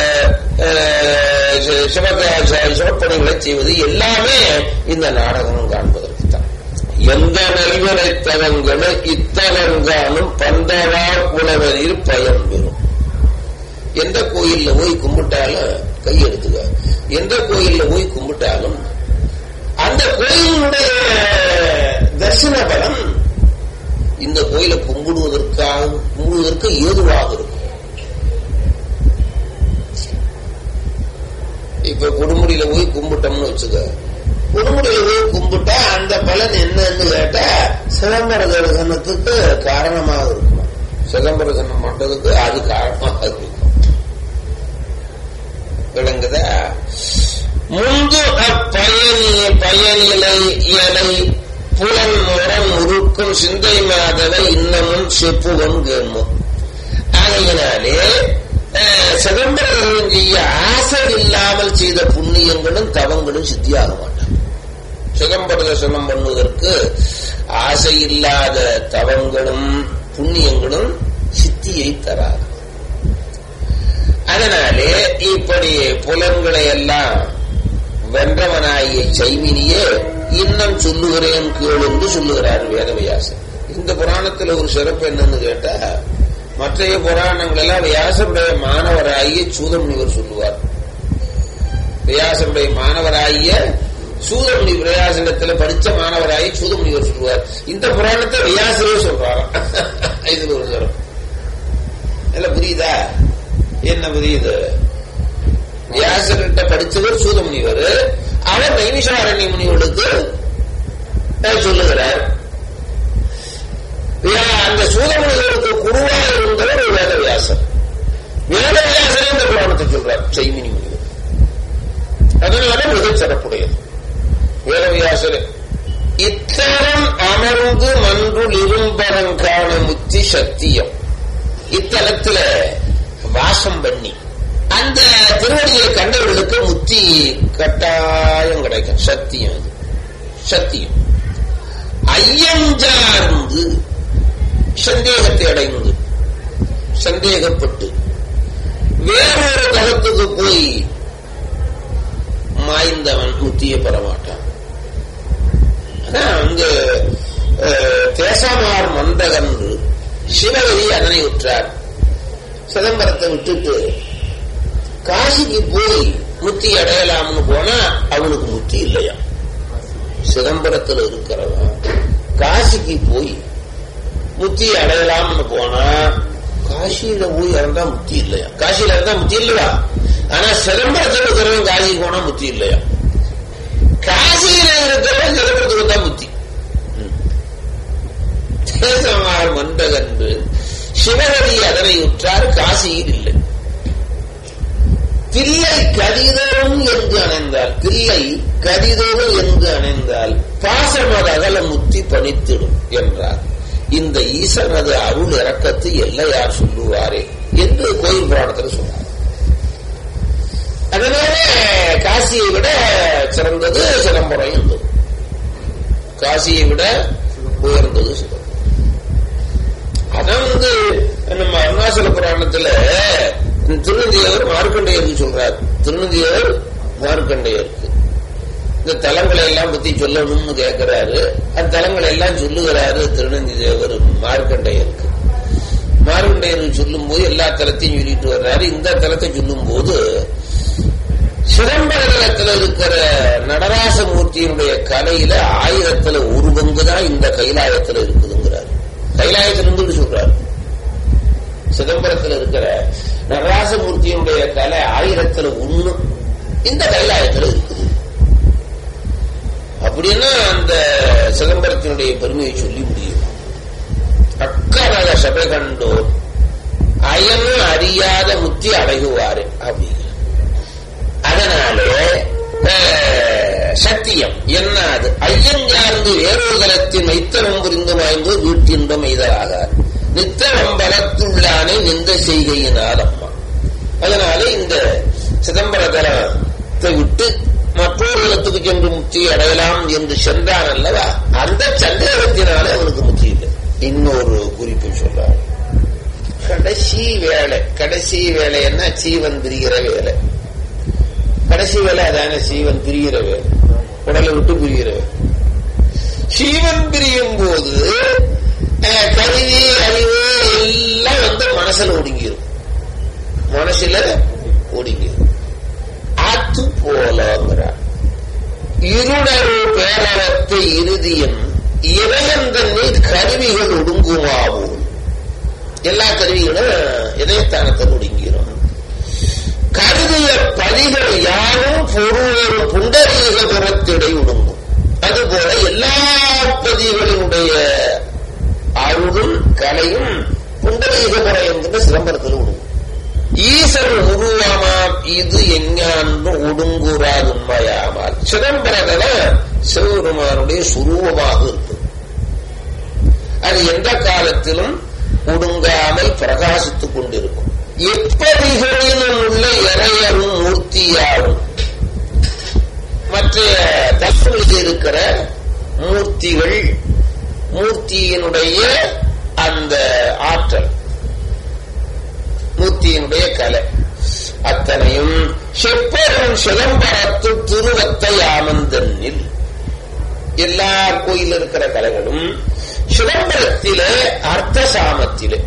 சிவப்பணிகளை செய்வது எல்லாமே இந்த நாடகம் காண்பதற்கு தான் எந்த நல்வரை தலங்களை இத்தலங்காலும் பந்தவா உணவரில் பயன் பெறும் எந்த கோயில்ல போய் கும்பிட்டாலும் கையெடுத்துக்க எந்த கோயில்ல போய் கும்பிட்டாலும் அந்த கோயிலுடைய தரிசன பலம் இந்த கோயிலை கும்பிடுவதற்காக கும்பிடுவதற்கு ஏதுவாக இருக்கும் இப்ப கொடுமுடியில போய் கும்பிட்டோம்னு வச்சுக்க கொடுமுடியில போய் கும்பிட்டா அந்த பலன் என்னன்னு கேட்டா சிதம்பர தரிசனத்துக்கு காரணமாக இருக்கும் சிதம்பர தரிசனம் பண்றதுக்கு அது காரணமாக இருக்கும் விளங்குதா முன்பு அப்பயன் பயனிலை இலை புலன் முரண் உருக்கும் சிந்தை மாதவை இன்னமும் செப்புவன் கேள்மோ ஆகையினாலே சிதம்பரம் செய்ய ஆசை இல்லாமல் செய்த புண்ணியங்களும் தவங்களும் சித்தியாக மாட்டான் சிதம்பர தரிசனம் பண்ணுவதற்கு ஆசை இல்லாத தவங்களும் புண்ணியங்களும் சித்தியை தராது அதனாலே இப்படி புலன்களை எல்லாம் வென்றவனாகிய சைமினியே இன்னும் சொல்லுகிறேன் கேள் என்று சொல்லுகிறார் வேதவியாசன் இந்த புராணத்துல ஒரு சிறப்பு என்னன்னு கேட்டா மற்றைய புராணங்கள் எல்லாம் வியாசருடைய மாணவராகிய சூதமுனிவர் சொல்லுவார் வியாசருடைய மாணவராகிய சூதமுனி பிரயாசனத்துல படிச்ச மாணவராகி சூதமுனிவர் சொல்லுவார் இந்த புராணத்தை வியாசரே சொல்றாராம் இது ஒரு சிறப்பு எல்லாம் புரியுதா என்ன புரியுது வியாசர்கிட்ட படிச்சவர் சூதமுனிவர் அவர் நைமிஷாரண்ய முனிவர்களுக்கு சொல்லுகிறார் அந்த சூதமுனிவருக்கு குருவாக இருந்தவர் வேதவியாசர் வேதவியாசர் இந்த புராணத்தை சொல்றார் செய்மினி முனிவர் அதனால மிக சிறப்புடையது வேதவியாசர் இத்தரம் அமர்ந்து மன்றுள் இரும்பரம் காண முத்தி சத்தியம் இத்தலத்துல வாசம் பண்ணி அந்த திருவடியை கண்டவர்களுக்கு முத்தி கட்டாயம் கிடைக்கும் சத்தியம் அது சத்தியம் ஐயஞ்சார்ந்து சந்தேகத்தை அடைந்து சந்தேகப்பட்டு வேறொரு தகத்துக்கு போய் மாய்ந்தவன் முத்தியை பெறமாட்டான் அங்கு தேசமார் மந்தகன்று சிவகரி அதனை உற்றார் சிதம்பரத்தை விட்டுட்டு காசிக்கு போய் முத்தி அடையலாம்னு போனா அவனுக்கு முத்தி இல்லையா சிதம்பரத்தில் இருக்கிறவன் காசிக்கு போய் முத்தி அடையலாம்னு போனா காசியில போய் இறந்தா முத்தி இல்லையா காசியில இருந்தா முத்தி இல்லையா ஆனா சிதம்பரத்தில் இருக்கிறவன் காசிக்கு போனா முத்தி இல்லையா காசியில இருக்கிறவன் சிதம்பரத்துக்கு வந்தா முத்தி தேசமார் மந்தகன்று சிவகரி அதனை உற்றார் காசியில் இல்லை தில்லை கரிதரும் என்று அணைந்தால் தில்லை கரிதரும் என்று அணைந்தால் பாசமது அகல முத்தி பணித்திடும் என்றார் இந்த ஈசனது அருள் இறக்கத்து எல்லையார் சொல்லுவாரே என்று கோயில் புராணத்தில் சொன்னார் அதனால காசியை விட சிறந்தது சிதம்பரம் என்பது காசியை விட உயர்ந்தது சிதம்பரம் அதான் வந்து நம்ம அருணாசல புராணத்துல திருநந்தியவர் மார்க்கண்டையருக்கு சொல்றார் திருநந்தியவர் மார்க்கண்டையருக்கு இந்த தலங்களை எல்லாம் பத்தி சொல்லணும்னு கேட்கிறாரு அந்த தலங்களை எல்லாம் சொல்லுகிறாரு திருநந்தி தேவர் மார்க்கண்டையருக்கு மார்க்கண்டையருக்கு சொல்லும் போது எல்லா தலத்தையும் சொல்லிட்டு வர்றாரு இந்த தலத்தை சொல்லும் போது சிதம்பர தலத்துல இருக்கிற நடராசமூர்த்தியினுடைய கலையில ஆயிரத்துல ஒரு பங்கு தான் இந்த கைலாயத்துல இருக்குதுங்கிறார் கைலாயத்துல இருந்து சொல்றாரு சிதம்பரத்தில் இருக்கிற நடராசமூர்த்தியினுடைய கலை ஆயிரத்துல ஒண்ணு இந்த கைலாயத்துல இருக்குது அப்படின்னா அந்த சிதம்பரத்தினுடைய பெருமையை சொல்லி முடியும் அக்கரக சபை கண்டோர் அயனும் அறியாத முத்தி அடைகுவாரு அப்படிங்கிற அதனாலே சத்தியம் என்ன அது ஐயஞ்சார்ந்து வேறொரு தலத்தின் மைத்தவம் புரிந்து வாய்ந்து வீட்டின்பம் எய்தலாகார் நித்தவம் பலத்துள்ளானே நிந்த செய்கையினால் அம்மா அதனால இந்த சிதம்பர தலத்தை விட்டு மற்றொரு இடத்துக்கு சென்று முக்தி அடையலாம் என்று சென்றான் அல்லவா அந்த சந்தேகத்தினாலே அவனுக்கு முக்தி இல்லை இன்னொரு குறிப்பு சொல்றார் கடைசி வேலை கடைசி வேலை என்ன சீவன் பிரிகிற வேலை கடைசி வேலை அதான சீவன் பிரிகிற வேலை உடலை விட்டு பிரிகிற வேலை சீவன் பிரியும் போது அஹ், கருவி அறிவு எல்லாம் வந்து மனசுல ஒடுங்கிரும் மனசுல ஒடுங்கிரும் ஆத்து போலங்கிறார் இருடர் பேரவத்தை இறுதியும் இறையன் தன்னை கருவிகள் ஒடுங்குமாவும் எல்லா கருவிகளும் இதயத்தானத்தில் ஒடுங்கிரும் கருதிய பதிகள் யாரும் பொருள் புண்டரீக புறத்திடை ஒடுங்கும் அதுபோல எல்லா பதிகளினுடைய அருளும் கலையும் புண்டரீகபுரம் என்கிற சிதம்பரத்தில் ஒடுங்கும் ஈசன் உருவமாம் இது எஞ்ஞான்னு ஒடுங்குறாது உண்மையாமால் சிதம்பரதன சிவபெருமானுடைய சுரூபமாக இருக்கும் அது எந்த காலத்திலும் ஒடுங்காமல் பிரகாசித்துக் கொண்டிருக்கும் எப்பதிகளிலும் உள்ள இறையரும் மூர்த்தியாகும் மற்ற தத்துவத்தில் இருக்கிற மூர்த்திகள் மூர்த்தியினுடைய அந்த ஆற்றல் மூர்த்தியினுடைய கலை அத்தனையும் செப்பரும் சிதம்பரத்து திருவத்தை ஆமந்தனில் எல்லா கோயில் இருக்கிற கலைகளும் சிதம்பரத்திலே அர்த்த சாமத்திலே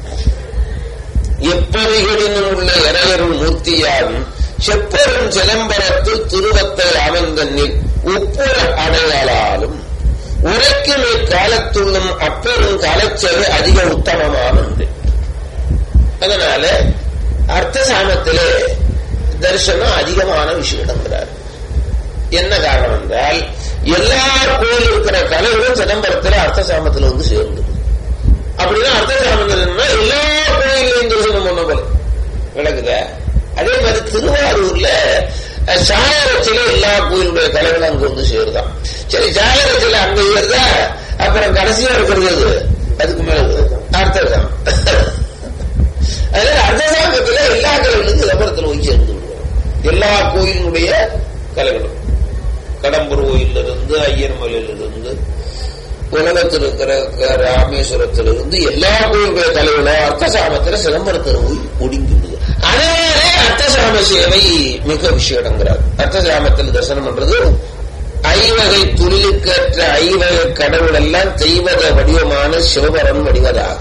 எப்பவைகளிலும் உள்ள இறையரும் மூர்த்தியாகும் செப்பரும் சிதம்பரத்து திருவத்தை அமர்ந்தனில் உப்புற அடையாளாலும் உரைக்கும் இக்காலத்துள்ளும் அப்பெரும் காலச்செரு அதிக உத்தமமானது அதனால அர்த்த சாமத்திலே தரிசனம் அதிகமான விஷயங்கிறார் என்ன காரணம் என்றால் எல்லா கோயில் இருக்கிற கலைகளும் சிதம்பரத்தில் அர்த்த சாமத்தில் வந்து சேர்ந்து அப்படின்னா அர்த்த சாமந்தம்னா எல்லா கோயிலையும் தரிசனம் பண்ண போல விளக்குத அதே மாதிரி திருவாரூர்ல அஹ், சாயரச்சில எல்லா கோயிலுடைய கலைகளும் அங்க வந்து சேருதான் சரி சாயரச்சில அங்க ஏறுதா அப்புறம் கடைசியா இருக்கிறது எது? அதுக்கு மேல அர்த்தம் அதனால அர்த்தசாமத்துல எல்லா கலைகளும் சிதம்பரத்தில் போய் சேர்ந்து விடுவோம் எல்லா கோயிலுடைய கலைகளும் கடம்பூர் கோயிலிருந்து ஐயர்மலையிலிருந்து உலகத்தில் இருக்கிற க- ராமேஸ்வரத்திலிருந்து எல்லா கோயிலுடைய தலைவரும் அர்த்தசாமத்தில் சிதம்பரத்தில் போய் ஒடுங்கி விடுது அதனாலே அர்த்தசாம சேவை மிக விஷயங்கிறார் அர்த்தசாமத்தில் தரிசனம் பண்றது ஐவகை துளிலுக்கற்ற ஐவகை கடவுள் எல்லாம் தெய்வத வடிவமான சிவபரம் வடிவதாகும்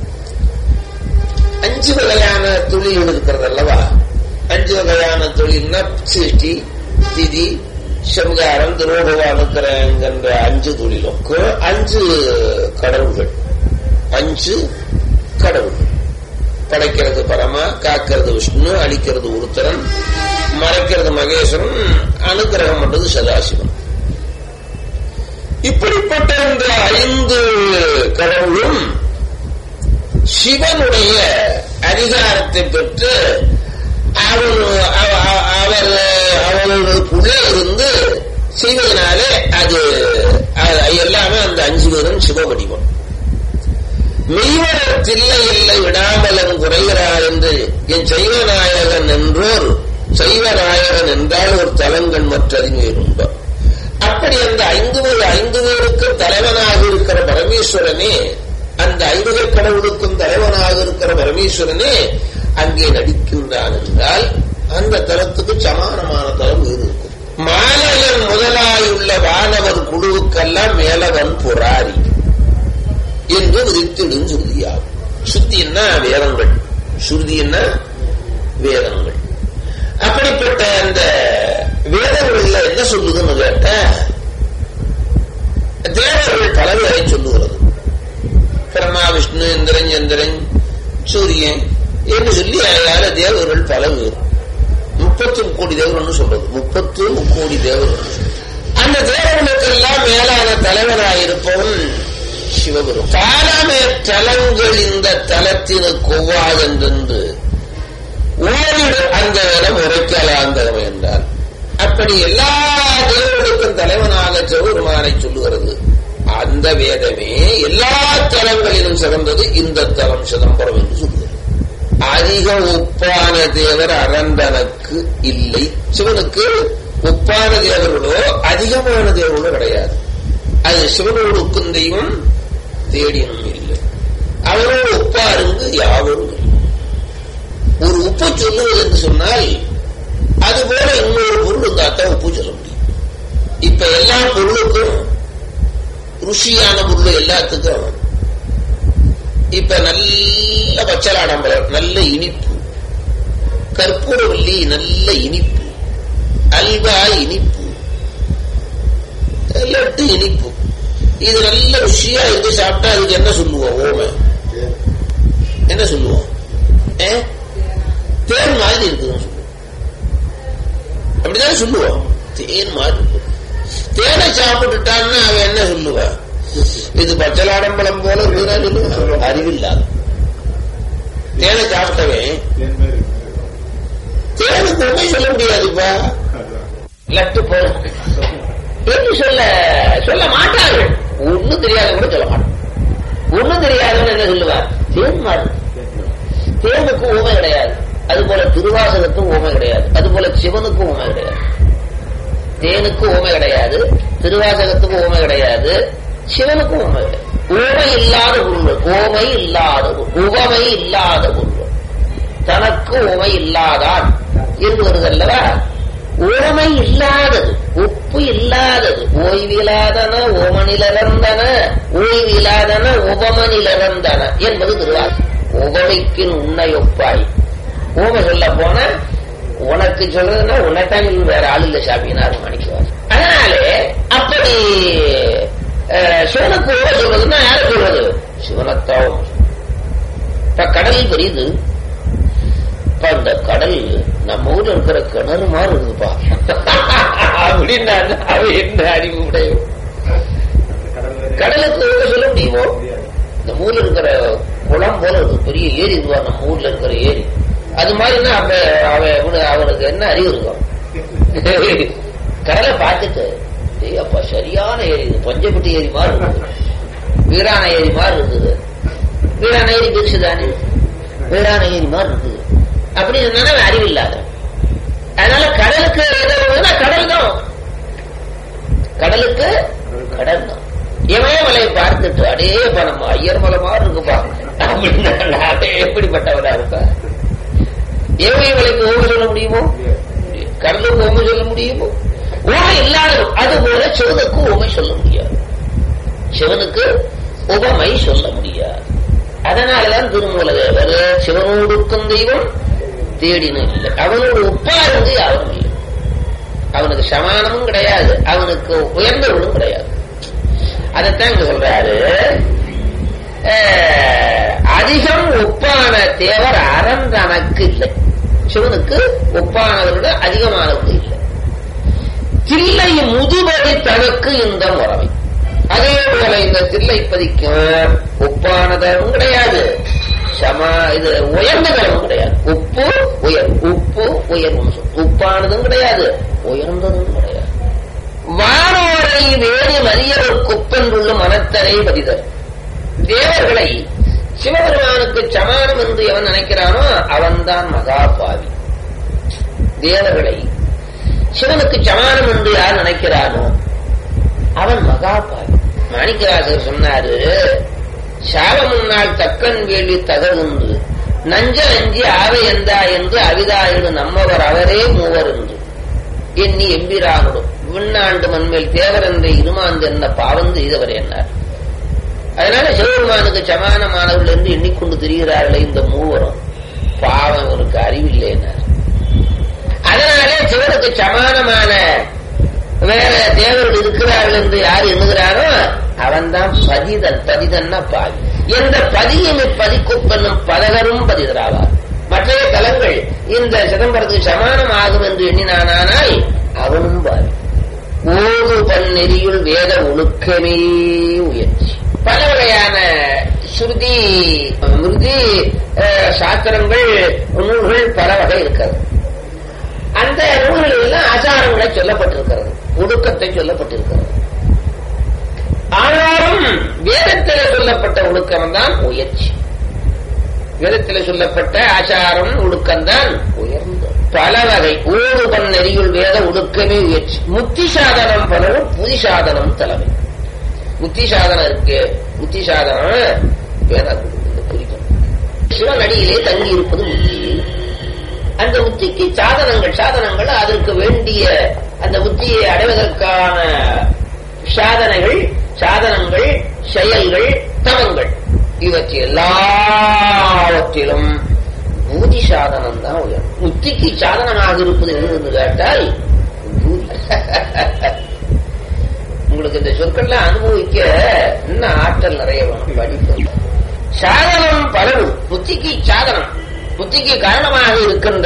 அஞ்சு வகையான தொழில் இருக்கிறது அல்லவா அஞ்சு வகையான தொழில்னா சிருஷ்டி திதி சம்காரம் துரோகவானுக்கிற அஞ்சு தொழிலுக்கு அஞ்சு கடவுள்கள் அஞ்சு கடவுள்கள் படைக்கிறது பரமா காக்கிறது விஷ்ணு அழிக்கிறது உருத்தரன் மறைக்கிறது மகேஸ்வரன் அனுக்கிரகம் பண்றது சதாசிவன் இப்படிப்பட்ட இந்த ஐந்து கடவுளும் சிவனுடைய அதிகாரத்தை பெற்று அவன் அவ- அவ- அவர் அவர்களுக்குள்ளே இருந்து செய்வதனாலே அது அது எல்லாமே அந்த அஞ்சு பேரும் சிவ வடிவம் மெய்வரத்தில்லை இல்லை விடாமலன் குறைகிறார் என்று என் சைவநாயகன் என்றோர் சைவநாயகன் என்றால் ஒரு தலங்கண் மற்றதின் உண்டோ அப்படி அந்த ஐந்து பேர் ஐந்து பேருக்கு தலைவனாக இருக்கிற பரமேஸ்வரனே அந்த ஐவகை கடவுளுக்கும் தலைவனாக இருக்கிற பரமேஸ்வரனே அங்கே நடிக்கின்றான் என்றால் அந்த தலத்துக்கு சமானமான தலம் வேறு இருக்கும் மாலையன் முதலாயுள்ள வானவர் குழுவுக்கெல்லாம் மேலவன் புராரி என்று விதித்திடும் சுருதியாகும் சுருதின்னா வேதங்கள் சுருதின்னா வேதங்கள் அப்படிப்பட்ட அந்த வேதங்கள்ல என்ன சொல்லுதுன்னு கேட்ட தேவர்கள் பல பேரை சொல்லுகிறது பிரம்மா விஷ்ணு இந்திரன் சந்திரன் சூரியன் என்று சொல்லி அழகான தேவர்கள் பல பேர் முப்பத்தி கோடி தேவர்கள் சொல்றது முப்பத்து கோடி தேவர்கள் அந்த தேவர்களுக்கெல்லாம் மேலான தலைவனாயிருப்பவன் சிவபெரும் காலமே தலங்கள் இந்த தலத்தினுக்கு ஒவ்வாதென்று ஓரிடு அந்த இடம் உரைக்கலாந்தகம் என்றால் அப்படி எல்லா தேவர்களுக்கும் தலைவனாக சிவபெருமானை சொல்லுகிறது அந்த வேதமே எல்லா தலங்களிலும் சிறந்தது இந்த தலம் சிதம்பரம் என்று சொல்லுகிறது அதிக ஒப்பான தேவர் அறந்தனக்கு இல்லை சிவனுக்கு ஒப்பான தேவர்களோ அதிகமான தேவர்களோ கிடையாது அது சிவனோடு ஒக்கும் தெய்வம் தேடினும் இல்லை அவரோடு ஒப்பாருங்க யாவரும் இல்லை ஒரு உப்பு சொல்லுவது என்று சொன்னால் அது போல இன்னொரு பொருள் இருந்தாத்தான் உப்பு சொல்ல முடியும் இப்ப எல்லா பொருளுக்கும் ருசியான பொருள் எல்லாத்துக்கும் இப்ப நல்ல பச்சலாடம்பரம் நல்ல இனிப்பு கற்பூரவல்லி நல்ல இனிப்பு அல்வா இனிப்பு லட்டு இனிப்பு இது நல்ல ருசியா இருந்து சாப்பிட்டா அதுக்கு என்ன சொல்லுவோம் ஓமை என்ன சொல்லுவோம் ஏ? தேன் மாதிரி இருக்குதுன்னு சொல்லுவோம் அப்படிதான் சொல்லுவோம் தேன் மாதிரி இருக்கு தேனை சாப்பிட்டுட்டான்னா அவன் என்ன சொல்லுவான் இது பச்சலாடம்பழம் போல இருக்குதா சொல்லுவான் அறிவில்லாத தேனை சாப்பிட்டவன் தேனுக்கு உண்மை சொல்ல முடியாதுப்பா லட்டு போல என்று சொல்ல சொல்ல மாட்டார்கள் ஒண்ணும் தெரியாத கூட சொல்ல மாட்டான் ஒண்ணும் தெரியாதவன் என்ன சொல்லுவார் தேன் மாதிரி தேனுக்கு ஊமை கிடையாது அது போல திருவாசகத்துக்கும் ஊமை கிடையாது அது போல சிவனுக்கும் ஊமை கிடையாது தேனுக்கு ஊமை கிடையாது திருவாசகத்துக்கு ஊமை கிடையாது சிவனுக்கும் ஊமை கிடையாது ஊமை இல்லாத பொருள் ஓமை இல்லாத பொருள் உவமை இல்லாத பொருள் தனக்கு உமை இல்லாதான் என்று வருதல்லவா உவமை இல்லாதது உப்பு இல்லாதது ஓய்விலாதன ஓமனிலிறந்தன ஓய்விலாதன உபமனிலிறந்தன என்பது திருவாசகம் உபமைக்கின் உன்னை ஒப்பாய் ஊமை சொல்ல போன உனக்கு சொல்றதுன்னா உன்னைத்தான் நீ வேற ஆள் இல்ல சாப்பினார் மணிக்குவார் அதனாலே அப்படி அஹ், சிவனுக்கு ஊமை சொல்றதுன்னா யாரை சொல்றது சிவனத்தாவும் இப்ப கடல் பெரியது இப்ப அந்த கடல் நம்ம ஊர்ல இருக்கிற கிணறு மாதிரி இருக்குதுப்பா அப்படின்னா அவன் என்ன அறிவு உடையும் கடலுக்கு ஊமை சொல்ல முடியுமோ இந்த ஊர்ல இருக்கிற குளம் போல இருக்கு பெரிய ஏரி இதுவா நம்ம ஊர்ல இருக்கிற ஏரி அது மாதிரின்னா அப்ப அவன் இவனு- அவனுக்கு என்ன அறிவு இருக்கும் கடலை பார்த்துட்டு ஏய் அப்பா சரியான ஏரி இது பஞ்சப்பட்டி ஏரி மாதிரி இருக்குது வீரான ஏரி மாதிரி இருக்குது வீரான ஏரி பெருசுதானே வீரான ஏரி மாதிரி இருக்குது அப்படின்னு சொன்னா அவன் அறிவு இல்லாத அதனால கடலுக்கு எதாவது கடல் தான் கடலுக்கு கடல் தான் இமயமலை பார்த்துட்டு அடே இப்ப நம்ம ஐயர் மலை மாதிரி இருக்குப்பா அப்படின்னா நான் எப்படிப்பட்டவனா இருப்பா இமயமலைக்கு ஓமை சொல்ல முடியுமோ கடலுக்கு ஓமை சொல்ல முடியுமோ ஓமை இல்லாத அது போல சிவனுக்கு ஓமை சொல்ல முடியாது சிவனுக்கு உபமை சொல்ல முடியாது அதனாலதான் திருமூலதேவர் சிவனோடுக்கும் தெய்வம் தேடினும் இல்லை அவனோடு ஒப்பா இருந்து யாரும் இல்லை அவனுக்கு சமானமும் கிடையாது அவனுக்கு உயர்ந்தவனும் கிடையாது அதைத்தான் இங்க சொல்றாரு அஹ், அதிகம் ஒப்பான தேவர் அறம் தனக்கு இல்லை சிவனுக்கு ஒப்பானவரோட அதிகமானவர்கள் இல்லை தில்லை முதுபதி தனக்கு இந்த முறைமை அதே போல இந்த தில்லைப்பதிக்கும் ஒப்பானதும் கிடையாது சமா இது உயர்ந்ததும் கிடையாது உப்பு உயர் உப்பு உயர்வு உப்பானதும் கிடையாது உயர்ந்ததும் கிடையாது வானோரை வேறு மரியவர் குப்பென்றுள்ள மனத்தரை பதிதர் தேவர்களை சிவபெருமானுக்கு சமானம் என்று எவன் நினைக்கிறானோ அவன்தான் மகாபாவி தேவர்களை சிவனுக்கு சமானம் என்று யார் நினைக்கிறானோ அவன் மகாபாவி மாணிக்கராசர் சொன்னாரு சால முன்னால் தக்கன் வேள்வி தகவுண்டு நஞ்ச நஞ்சி ஆவை எந்தா என்று அவிதாயிடு நம்மவர் அவரே மூவர் என்று எண்ணி எம்பிரானுடும் விண்ணாண்டு மண்மேல் தேவர் என்ற இருமாந்து என்ன பாவம் செய்தவர் என்னார் அதனால சிவபெருமானுக்கு சமானமானவர்கள் என்று எண்ணிக்கொண்டு திரிகிறார்களே இந்த மூவரும் பாவம் அவருக்கு அறிவில்லை என்னார் அதனாலே சிவனுக்கு சமானமான வேற தேவர்கள் இருக்கிறார்கள் என்று யார் எண்ணுகிறாரோ அவன்தான் பதிதன் பதிதன்னா பாவி எந்த பதியினை பதிக்குப்பென்னும் பதகரும் பதிதராவார் மற்றைய தலங்கள் இந்த சிதம்பரத்துக்கு சமானம் ஆகும் என்று எண்ணினானால் அவனும் பாவி ஓது பன்னெறியுள் வேத ஒழுக்கமே உயர்ச்சி பல வகையான ஸ்ருதி மிருதி அஹ், சாஸ்திரங்கள் நூல்கள் பல வகை இருக்கிறது அந்த நூல்களில் எல்லாம் ஆச்சாரங்களை சொல்லப்பட்டிருக்கிறது ஒழுக்கத்தை சொல்லப்பட்டிருக்கிறது ஆனாலும் வேதத்திலே சொல்லப்பட்ட ஒழுக்கம் தான் முயற்சி வேதத்தில் சொல்லப்பட்ட ஆச்சாரம் ஒழுக்கம்தான் உயர்ந்த பல வகை ஊடுபன் நெறியுள் வேத ஒழுக்கமே உயர்ச்சி முத்தி சாதனம் பலரும் புதி சாதனம் தலைமை முத்தி சாதனம் இருக்கு முத்தி சாதனம் வேத குறிக்கும் சிவனடியிலே தங்கி இருப்பது முத்தி அந்த முத்திக்கு சாதனங்கள் சாதனங்கள் அதற்கு வேண்டிய அந்த புத்தியை அடைவதற்கான சாதனைகள் சாதனங்கள் செயல்கள் தவங்கள் இவற்றை எல்லாவற்றிலும் பூதி சாதனம் தான் உயரும் முத்திக்கு சாதனமாக இருப்பது எது என்று கேட்டால் பூதி. உங்களுக்கு இந்த சொற்கள்லாம் அனுபவிக்க இன்னும் ஆற்றல் நிறைய வேணும் படிப்பு சாதனம் பலரும் புத்திக்கு சாதனம் புத்திக்கு காரணமாக இருக்கின்ற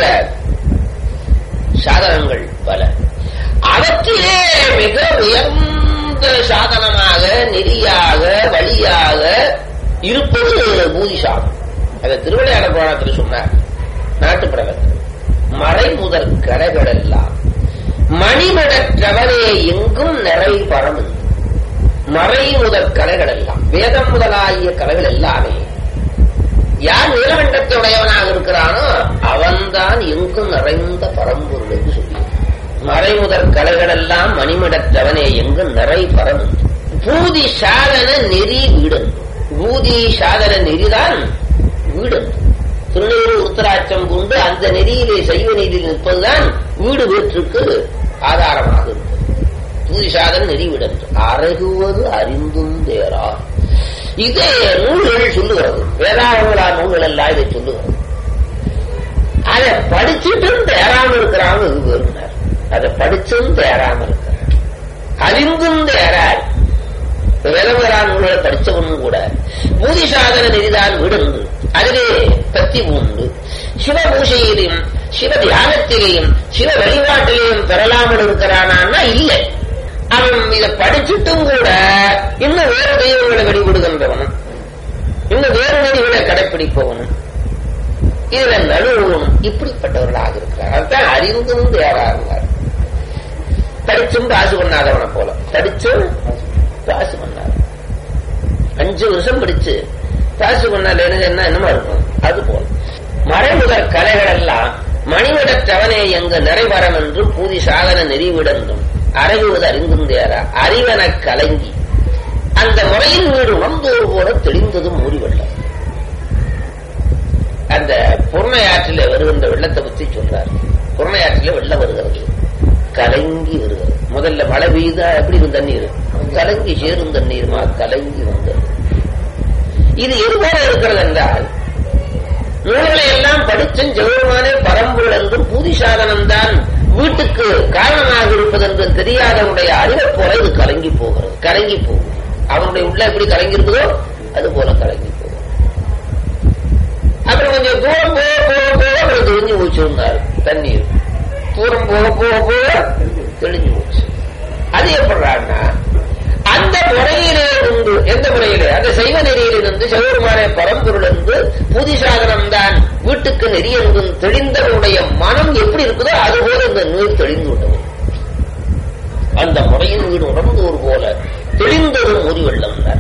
சாதனங்கள் பல அவற்றிலே மிக உயர்ந்த சாதனமாக நெறியாக வழியாக இருப்பது பூதி சாதனம் அதை திருவிளையாட புராணத்தில் சொன்னார் நாட்டு பிரகத்தில் மறை முதல் கடைகள் எல்லாம் மணிமடற்றவரே எங்கும் நிறை பரமு மறை முதல் கலைகள் எல்லாம் வேதம் முதலாகிய கலைகள் எல்லாமே யார் நீலகண்டத்தை உடையவனாக இருக்கிறானோ அவன்தான் எங்கும் நிறைந்த பரம்பொருள் என்று சொல்லி மறைமுதற் கலைகள் எல்லாம் மணிமிடத்தவனே எங்கும் நிறை பரமு பூதி சாதன நெறி வீடன் பூதி சாதன நெறிதான் வீடன் திருநீறு உத்தராட்சம் கொண்டு அந்த நெறியிலே சைவ நெறியில் நிற்பதுதான் வீடு வீட்டுக்கு ஆதாரமாக இருக்கும் பூதி சாதன நெறி வீடன் அறகுவது அறிந்தும் தேரா இதை நூல்கள் சொல்லுகிறது வேதாகங்களா நூல்கள் எல்லாம் இதை சொல்லுகிறது அதை படிச்சுட்டும் தேராம இருக்கிறாங்க இது வருகிறார் அதை படிச்சும் தேராம இருக்கிறார் அறிந்தும் தேரார் வேதவரா நூல்களை படிச்சவனும் கூட பூதி சாதன நெறிதான் விடுந்து அதிலே பத்தி உண்டு சிவ பூஜையிலும் சிவ தியானத்திலேயும் சிவ வழிபாட்டிலேயும் பெறலாமல் இருக்கிறானா இல்லை அவன் இதை படிச்சுட்டும் கூட இன்னும் வேறு தெய்வங்களை வெளிவிடுகின்றவனும் இன்னும் வேறு நெறிகளை கடைப்பிடிப்பவனும் இதுல நழுவணும் இப்படிப்பட்டவர்களாக இருக்கிறார் அதுதான் அறிந்தும் தேராகிறார் படிச்சும் காசு பண்ணாதவனை போல படிச்சும் காசு பண்ணாத அஞ்சு வருஷம் படிச்சு காசு பண்ணாத என்ன என்னமா இருக்கும் அது போல மறைமுதற் கலைகள் எல்லாம் மணிவிடத்தவனே எங்க நிறைவரம் என்று பூதி சாதன நெறிவிடந்தும் அறிவுவது அறிந்தும் தேரா அறிவன கலங்கி அந்த முறையின் வீடு உணர்ந்தோர் போல தெளிந்தது மூடி வெள்ளம் அந்த பொருணை ஆற்றில வருகின்ற வெள்ளத்தை பத்தி சொல்றார் பொருணை ஆற்றில வெள்ளம் வருகிறது கலங்கி வருகிறது முதல்ல மழை பெய்யுதா எப்படி இருக்கும் தண்ணீர் கலங்கி சேரும் தண்ணீருமா கலங்கி வந்தது இது எதுபோல இருக்கிறது என்றால் நூல்களை எல்லாம் படிச்சும் ஜெகமானே பரம்பொருள் என்றும் பூதி சாதனம் தான் வீட்டுக்கு காரணமாக இருப்பது என்று தெரியாதவனுடைய அறிவை போல இது கலங்கி போகிறது கலங்கி போகும் அவனுடைய உள்ள எப்படி கலங்கி இருக்குதோ அது போல கலங்கி போகும் அப்புறம் கொஞ்சம் தூரம் போக போக போக அவர் தெரிஞ்சு போச்சிருந்தார் தண்ணீர் தூரம் போக போக போக தெளிஞ்சு போச்சு அது எப்படின்னா அந்த முறையிலே இருந்து எந்த முறையிலே அந்த சைவ நெறியில் இருந்து சிவபெருமான பரம்பொருள் இருந்து புதி சாதனம் தான் வீட்டுக்கு நெறி என்றும் தெளிந்தவனுடைய மனம் எப்படி இருக்குதோ அதுபோல இந்த நீர் தெளிந்து விட்டது அந்த முறையின் வீடு உணர்ந்தோர் போல தெளிந்ததும் ஒரு வெள்ளம் தான்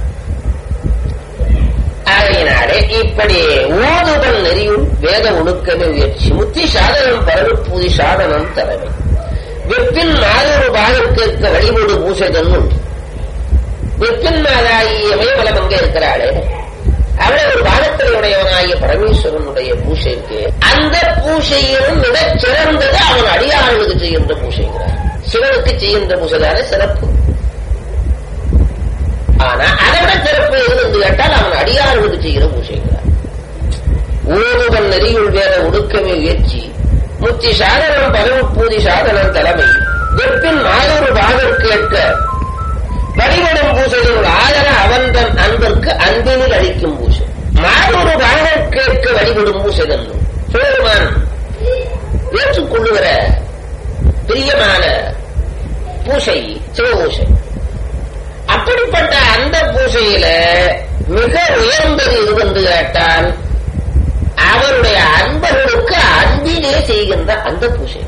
ஆகையினாலே இப்படி ஓதுதல் நெறியுள் வேத ஒழுக்கமே உயர்ச்சி முத்தி சாதனம் பரவு புதி சாதனம் தலைமை வெப்பின் மாதொரு பாகத்திற்கு வழிபடு பூசை தன்னுள் வெப்பின் மாதாகிய மயமலம் அங்கே இருக்கிறாளே அவளை ஒரு பாகத்தினுடையவனாகிய பரமேஸ்வரனுடைய பூசை இருக்கு அந்த பூசையிலும் மிக சிறந்தது அவன் அடியார்களுக்கு செய்கின்ற பூசைங்கிறார் சிவனுக்கு செய்கின்ற பூசைதான சிறப்பு ஆனா அதை விட சிறப்பு எது என்று கேட்டால் அவன் அடியார்களுக்கு செய்கிற பூசைங்கிறார் ஊருவன் நெறியுள் வேற ஒடுக்கமே உயர்ச்சி முத்தி சாதனம் பரவு பூதி சாதனம் தலைமை வெப்பின் மாதொரு பாகர் கேட்க வழிபடும் பூசைகள் ஆதர அவந்தன் அன்பிற்கு அன்பினில் அளிக்கும் பூசை மாதொரு பாகர் கேட்க வழிபடும் பூசை தன்னும் பெருமான் ஏற்றுக்கொள்ளுகிற பிரியமான பூசை சிவபூசை அப்படிப்பட்ட அந்த பூசையில மிக உயர்ந்தது இது என்று கேட்டால் அவருடைய அன்பர்களுக்கு அன்பினே செய்கின்ற அந்த பூசைகள்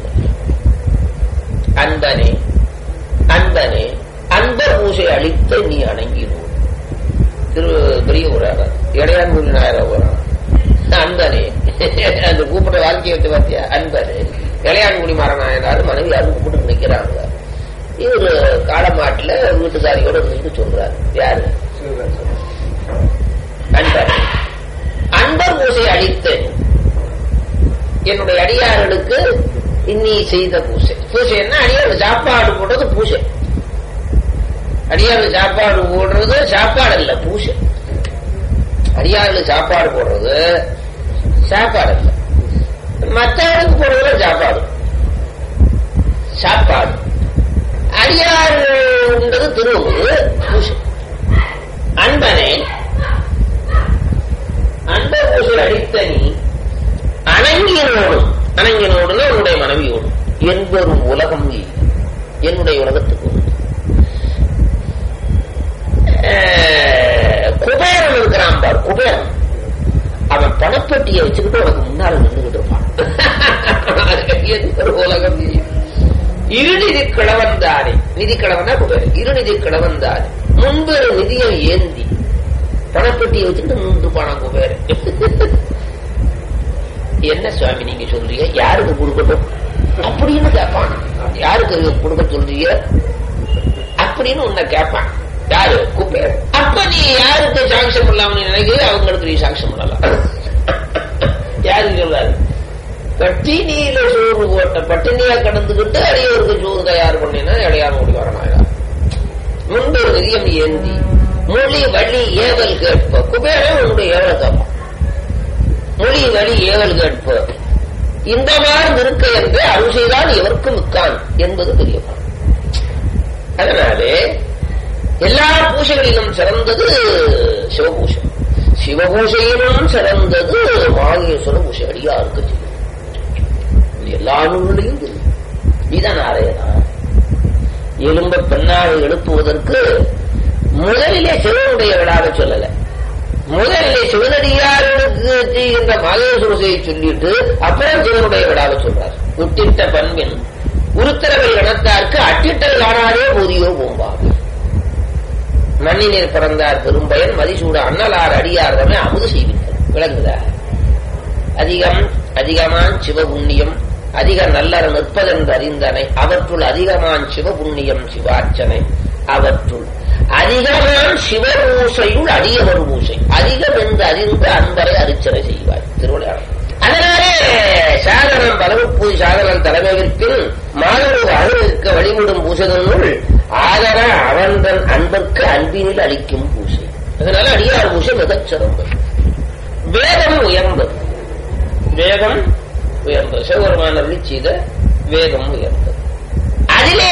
அன்பனே அன்பனே அந்த பூசை அளித்த நீ அணங்கினோம் திரு பெரிய ஊராக இடையான்மூரி நாயர ஊராக அன்பனே அந்த கூப்பிட்ட வாழ்க்கையை வச்சு பார்த்தியா அன்பனே இளையான்குடி மாறனாயனாரு மனைவி யாரும் கூப்பிட்டு நிக்கிறாங்க இவரு காலமாட்டுல வீட்டுக்காரியோட இருந்துட்டு சொல்றாரு யாரு அன்பர் அன்பர் பூசை அளித்தேன் என்னுடைய அடியார்களுக்கு இன்னி செய்த பூசை பூசைன்னா அடியார்கள் சாப்பாடு போடுறது பூசை அடியார்கள் சாப்பாடு போடுறது சாப்பாடு இல்ல பூசை அடியார்களுக்கு சாப்பாடு போடுறது சாப்பாடு இல்ல மற்றவர்களுக்கு போடுறது சாப்பாடு சாப்பாடு அடியார் உண்டது திருவுரு பூசை அன்பனை அன்ப பூசை அடித்த நீ அணங்கினோடும் அணங்கினோடுனா உன்னுடைய மனைவியோடும் என்பொரு உலகம் நீ என்னுடைய உலகத்துக்கு உண்டு. அஹ், குபேரன் இருக்கிறான் பார் குபேரன் அவன் பணப்பட்டியை வச்சுக்கிட்டு உனக்கு முன்னால நின்றுகிட்டு இருப்பான் என்பொரு உலகம் நீ இருநிதி கிழவந்தானே நிதி கிழவனா குபேரன் இருநிதி கிழவந்தானே முன்பு நிதியை ஏந்தி பணப்பெட்டியை வச்சுட்டு நின்று போனான் குபேரன் என்ன சுவாமி நீங்க சொல்றீங்க யாருக்கு கொடுக்கட்டும் அப்படின்னு கேட்பான் யாருக்கு கொடுக்க சொல்றீங்க அப்படின்னு உன்னை கேட்பான் யாரு குபேர் அப்ப நீ யாருக்கு சாங்ஷன் பண்ணலாம் நினைக்கிற அவங்களுக்கு நீ சாங்ஷன் பண்ணலாம் யாருக்கு சொல்றாரு பட்டினியில சோறு போட்ட பட்டினியா கடந்துகிட்டு அடியோருக்கு சோறு தயார் பண்ணினா இடையார் ஓடி வரமாயிடா முன்பு ஒரு நிதியம் ஏந்தி மொழி வழி ஏவல் கேட்ப குபேரன் உன்னுடைய ஏவல் கேட்பான் மொழி வழி ஏவல் கேட்ப இந்த மாதிரி இருக்க என்று அருள் செய்தால் எவருக்கும் மிக்கான் என்பது பெரிய பாடம். அதனாலே எல்லா பூஜைகளிலும் சிறந்தது சிவபூஷை சிவபூஷையிலும் சிறந்தது மாகேஸ்வர பூஷை அடியாருக்கு செய்யும் இது எல்லா நூல்களையும் தெரியும் இதுதான் ஆலயனா எலும்ப பெண்ணாக எழுப்புவதற்கு முதலிலே சிவனுடைய விழாவை சொல்லல முதலிலே சிவனடியாருக்கு செய்கின்ற மகேசுரசையை சொல்லிட்டு அப்புறம் சிவனுடைய விழாவை சொல்றார் உத்திட்ட பண்பின் உருத்தரவை இனத்தார்க்கு அட்டிட்டல் காணாதே போதியோ பூம்பாகு மண்ணினில் பிறந்தார் பெரும்பயன் மதிசூட அண்ணலார் அடியார் தம்மை அமுது செய்வித்தார் விளங்குதா அதிகம் அதிகமான் சிவபுண்ணியம் அதிக நல்லற நிற்பதென்று அறிந்தனை அவற்றுள் அதிகமான் சிவபுண்ணியம் சிவார்ச்சனை அவற்றுள் அதிகமான் சிவபூசையுள் அடியவர் பூசை அதிகம் என்று அறிந்து அன்பரை அரிச்சனை செய்வார் திருவிளையாடல் அதனாலே சாதனம் பலவுப்பூ சாதனம் தலைமையிற்பின் மாணவர் அருளுக்க வழிவிடும் பூசகனுள் ஆதர அவன்றன் அன்பர்க்கு அன்பினில் அளிக்கும் பூசை அதனால அடியார் பூசை மிகச் சிறந்தது வேதம் உயர்ந்தது வேதம் உயர்ந்தது சிவபெருமான் அருளி செய்த வேதம் உயர்ந்தது அதிலே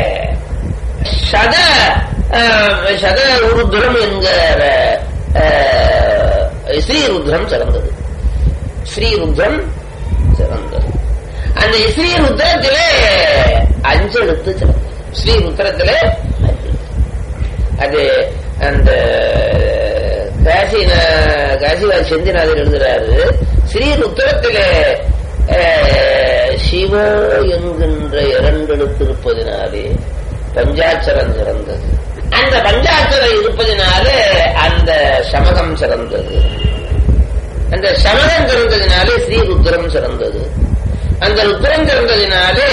சத ஆஹ், சத உருத்ரம் என்கிற ஆஹ், ஸ்ரீருத்ரம் சிறந்தது ஸ்ரீருத்ரம் சிறந்தது அந்த ஸ்ரீருத்ரத்திலே அஞ்சு எழுத்து சிறந்தது ஸ்ரீருத்ரத்திலே அஞ்சு எழுத்து. அது அந்த காசின காசிவாஜ் செந்திநாதர் எழுதுறாரு ஸ்ரீருத்ரத்திலே அஹ், சிவோ என்கின்ற இரண்டெழுத்து இருப்பதினாலே பஞ்சாட்சரம் சிறந்தது அந்த பஞ்சாட்சரம் இருப்பதினாலே அந்த சமகம் சிறந்தது அந்த சமகம் சிறந்ததினாலே ஸ்ரீருத்ரம் சிறந்தது அந்த ருத்ரம் சிறந்ததினாலே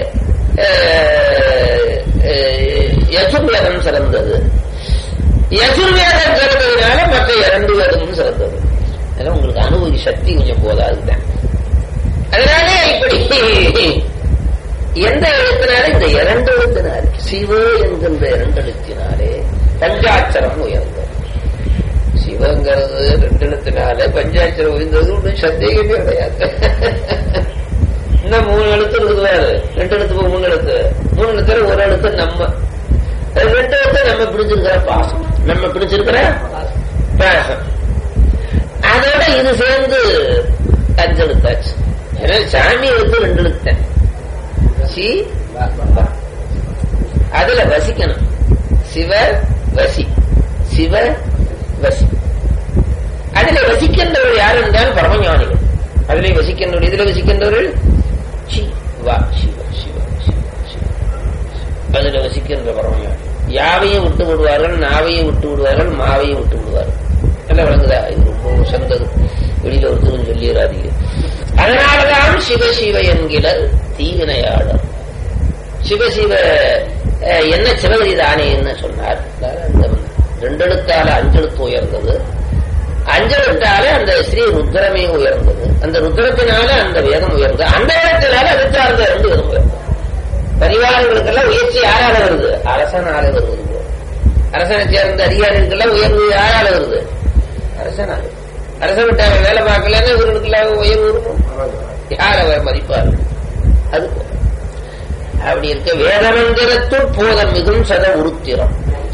அஹ், அஹ், யசுர்வேதம் சிறந்தது யசுர்வேதம் சிறந்ததினால மற்ற இரண்டு வேதமும் சிறந்தது அதனால உங்களுக்கு அனுபவி சக்தி கொஞ்சம் போதாதுதான் அதனால இப்படி எந்த எழுத்தினாலே இந்த இரண்டு எழுத்தினாலே சிவ என்கின்ற இரண்டு எழுத்தினாலே பஞ்சாட்சரம் உயர்ந்தது சிவங்கிறது ரெண்டு எழுத்தினாலே பஞ்சாட்சரம் உயர்ந்தது ஒன்றும் சந்தேகமே கிடையாது இன்னும் மூணு எழுத்து இருக்குவாரு ரெண்டு எழுத்து போக மூணு எழுத்து மூணு எழுத்துல ஒரு எழுத்து நம்ம அது ரெண்டு எழுத்து நம்ம பிடிச்சிருக்கிற பாசம் நம்ம பிடிச்சிருக்கிற பாசம் அதோட இது சேர்ந்து அஞ்சு எழுத்தாச்சு ஏன்னா சாமி எழுத்து ரெண்டு எழுத்தேன் சி வ. அதுல வசிக்கணும் சிவ வசி சிவ வசி அதில் வசிக்கின்றவர்கள் யார் என்றால் பரமஞானிகள் அதிலே வசிக்கின்றவர்கள் இதில் வசிக்கின்றவர்கள் சி வா சிவ சிவ சிவ சிவ அதில் வசிக்கின்ற பரமஞானி யாவையும் விட்டு விடுவார்கள் நாவையும் விட்டு விடுவார்கள் மாவையும் விட்டு விடுவார்கள் எல்லாம் விளங்குதா இது ரொம்ப உசந்தது வெளியில ஒருத்தர் சொல்லிடாதீங்க அதனாலதான் சிவசிவ என்கிற தீவினையாளர் சிவசிவ அஹ், என்ன சிவகதி தானேன்னு சொன்னார் அந்த ரெண்டெழுத்தால அஞ்செழுத்து உயர்ந்தது அஞ்செழுத்தால அந்த ஸ்ரீ ருத்ரமே உயர்ந்தது அந்த ருத்ரத்தினால அந்த வேதம் உயர்ந்தது அந்த இடத்தினால அது சார்ந்த ரெண்டு வேதம் உயர்ந்தது பரிவாரங்களுக்கெல்லாம் உயர்ச்சி யாரால வருது அரசனால வருது அரசனை சேர்ந்த அதிகாரிகளுக்கெல்லாம் உயர்வு யாரால வருது அரசனால அரசன் விட்டு அவன் வேலை பார்க்கலன்னா இவர்களுக்கெல்லாம் உயர்வு இருக்கும் யார் அவர் மதிப்பார் அது போல. அப்படி இருக்க வேதமந்திரத்துள் போதம் மிகும் சத உருத்திரம்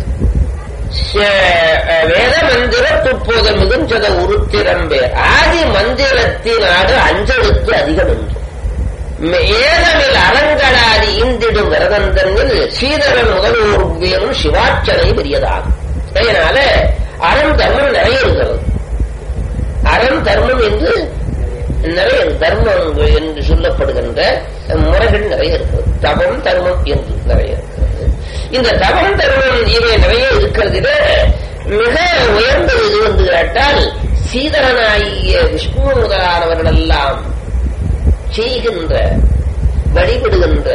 வேத மந்திர துப்போதம் மிகும் சத உருத்திரம் பேர் ஆதி மந்திரத்தினாடு அஞ்சலுக்கு அதிகம் என்று ஏதமில் அறங்கடாதி இந்திடும் விரதந்தன்கள் சீதரன் முதல்வோர் வேணும் சிவாச்சனை பெரியதாகும் அதனால அறம் தர்மம் நிறைய இருக்கிறது அறம் தர்மம் என்று நிறைய தர்மம் என்று சொல்லப்படுகின்ற முறைகள் நிறைய இருக்கிறது தபம் தர்மம் என்று நிறைய இருக்கிறது இந்த தபம் தர்மம் இவை நிறைய இருக்கிறதுல மிக உயர்ந்தது இது என்று கேட்டால் சீதரனாகிய விஷ்ணு முதலானவர்கள் எல்லாம் செய்கின்ற வழிபடுகின்ற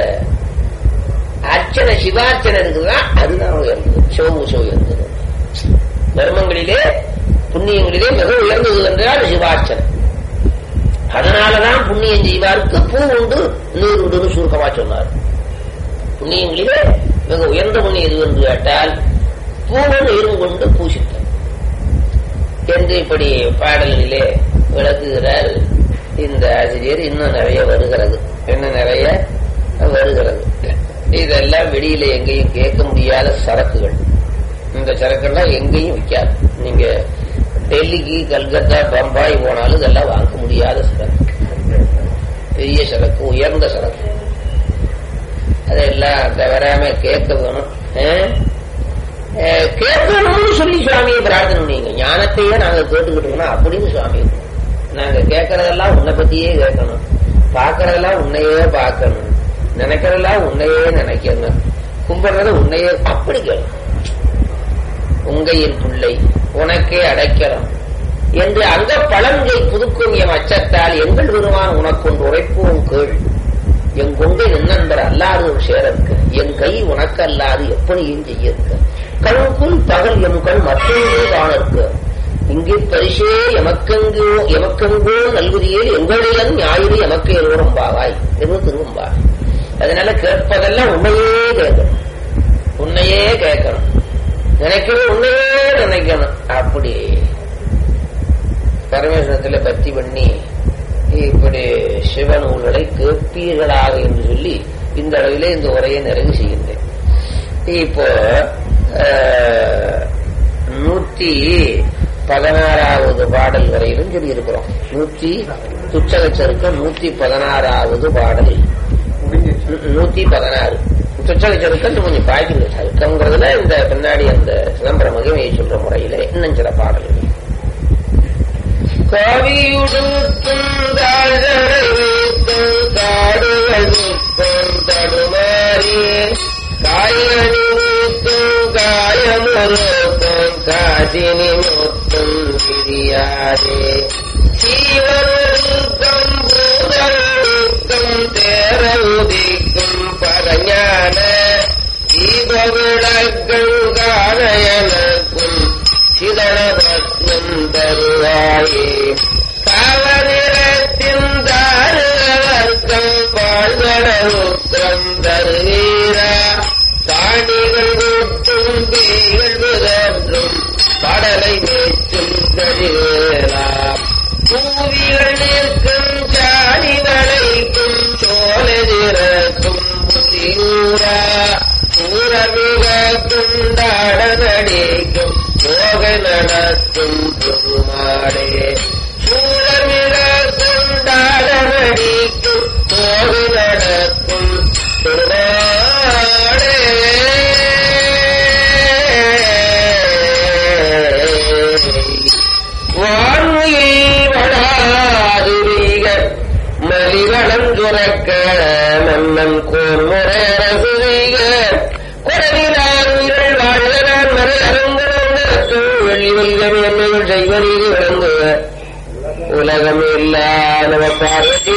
அர்ச்சனை சிவார்ச்சனை இருக்குதுதான் அதுதான் உயர்ந்தது சிவபூசை உயர்ந்தது தர்மங்களிலே புண்ணியங்களிலே மிக உயர்ந்தது என்றால் சிவார்ச்சனை அதனாலதான் புண்ணியம் செய்வாருக்கு பூ உண்டு நீர் உண்டுன்னு சுருக்கமா சொன்னார் புண்ணியங்களிலே மிக உயர்ந்த புண்ணியம் எது என்று கேட்டால் பூவும் நீரும் கொண்டு பூசித்தார் என்று இப்படி பாடல்களிலே விளக்குகிறார் இந்த ஆசிரியர் இன்னும் நிறைய வருகிறது இன்னும் நிறைய வருகிறது இதெல்லாம் வெளியில எங்கேயும் கேட்க முடியாத சரக்குகள் இந்த சரக்கெல்லாம் எங்கேயும் விற்காது நீங்க டெல்லிக்கு கல்கத்தா பம்பாய் போனாலும் இதெல்லாம் வாங்க முடியாத சரக்கு பெரிய சரக்கு உயர்ந்த சரக்கு அதெல்லாம் தவறாம கேட்க வேணும் அஹ்? அஹ், கேட்கணும்னு சொல்லி சுவாமியை பிரார்த்தனை நீங்க ஞானத்தையே நாங்க கேட்டுக்கிட்டு இருக்கோம் அப்படின்னு சுவாமி நாங்க கேட்கறதெல்லாம் உன்னை பத்தியே கேட்கணும் பார்க்கறதெல்லாம் உன்னையே பார்க்கணும் நினைக்கிறதெல்லாம் உன்னையே நினைக்கணும் கும்பிடுறத உன்னையே அப்படி கேட்கணும் உங்கையின் பிள்ளை உனக்கே அடைக்கலாம் என்று அங்க பழங்கை புதுக்கும் எம் அச்சத்தால் எங்கள் பெருமான் உனக்கொன்று உரைப்போம் கேள் என் கொங்கை நின்னன்பர் அல்லாது ஒரு சேரற்க என் கை உனக்கு அல்லாது எப்படியும் செய்ய இருக்க கண்குள் பகல் எம் கண் மற்றொன்று காணற்க இங்கே பரிசே எமக்கெங்கோ எமக்கெங்கோ நல்குதியே எங்களிடம் ஞாயிறு எமக்கு எல்லோரும் பாவாய் என்று திருவம்பாய் அதனால கேட்பதெல்லாம் உன்னையே கேட்கணும் உன்னையே கேட்கணும் நினைக்கிறது உன்னையே நினைக்கணும் அப்படி பரமேஸ்வரத்துல பக்தி பண்ணி இப்படி சிவநூல்களை கேட்பீர்களாக என்று சொல்லி இந்த அளவிலே இந்த உரையை நிறைவு செய்கின்றேன் இப்போ அஹ், நூத்தி பதினாறாவது பாடல் வரையிலும் சொல்லி இருக்கிறோம் நூத்தி துச்சக சருக்கம் நூத்தி பதினாறாவது பாடல் நூத்தி பதினாறு துச்சக சருக்கம் கொஞ்சம் பாய்க்கிறது சருக்கங்கிறதுல இந்த பின்னாடி அந்த சிதம்பர மகிமையை சொல்ற முறையில இன்னும் சில பாடல்கள் கவியுடுத்தும் தாழ்தரை வீழ்த்தும் காடுகளுக்கும் தடுமாறி காயணி வீழ்த்தும் காயமுறுக்கும் காதினி முத்தும் விரியாதே சீவனுக்கும் பூதருக்கும் தேரவுதிக்கும் பரஞான தீபவிளக்கும் காணயனுக்கும் சிதனபத்னம் தருவாயே காவலிடத்தின் தாருவர்க்கம் பாழ்வடவுக்கம் தருவீரா தாணிகள் கூட்டும் பேய்கள் விதற்றும் படலை மேற்றும் கழிவேலா பூவிகள் நிற்கும் சாடி வளைக்கும் சோழதிறக்கும் புதியூரா சூரமிக குண்டாட நடிக்கும் போக நடத்தும் பெருமாடே சூரமிக குண்டாட நடிக்கும் போக நடக்கும் பெருமாடே வான்மையில் வடாதுரீக மலிவளம் துறக்க மன்னன் கோன்முறை அரசுரீக கொடவினார் உயிர்கள் வாழ்கிறான் மறை அரங்கரங்க வெள்ளி வெல்கமே என்னைகள் செய்வரீதி விளங்குக உலக உலகம் இல்ல நம பார்வதி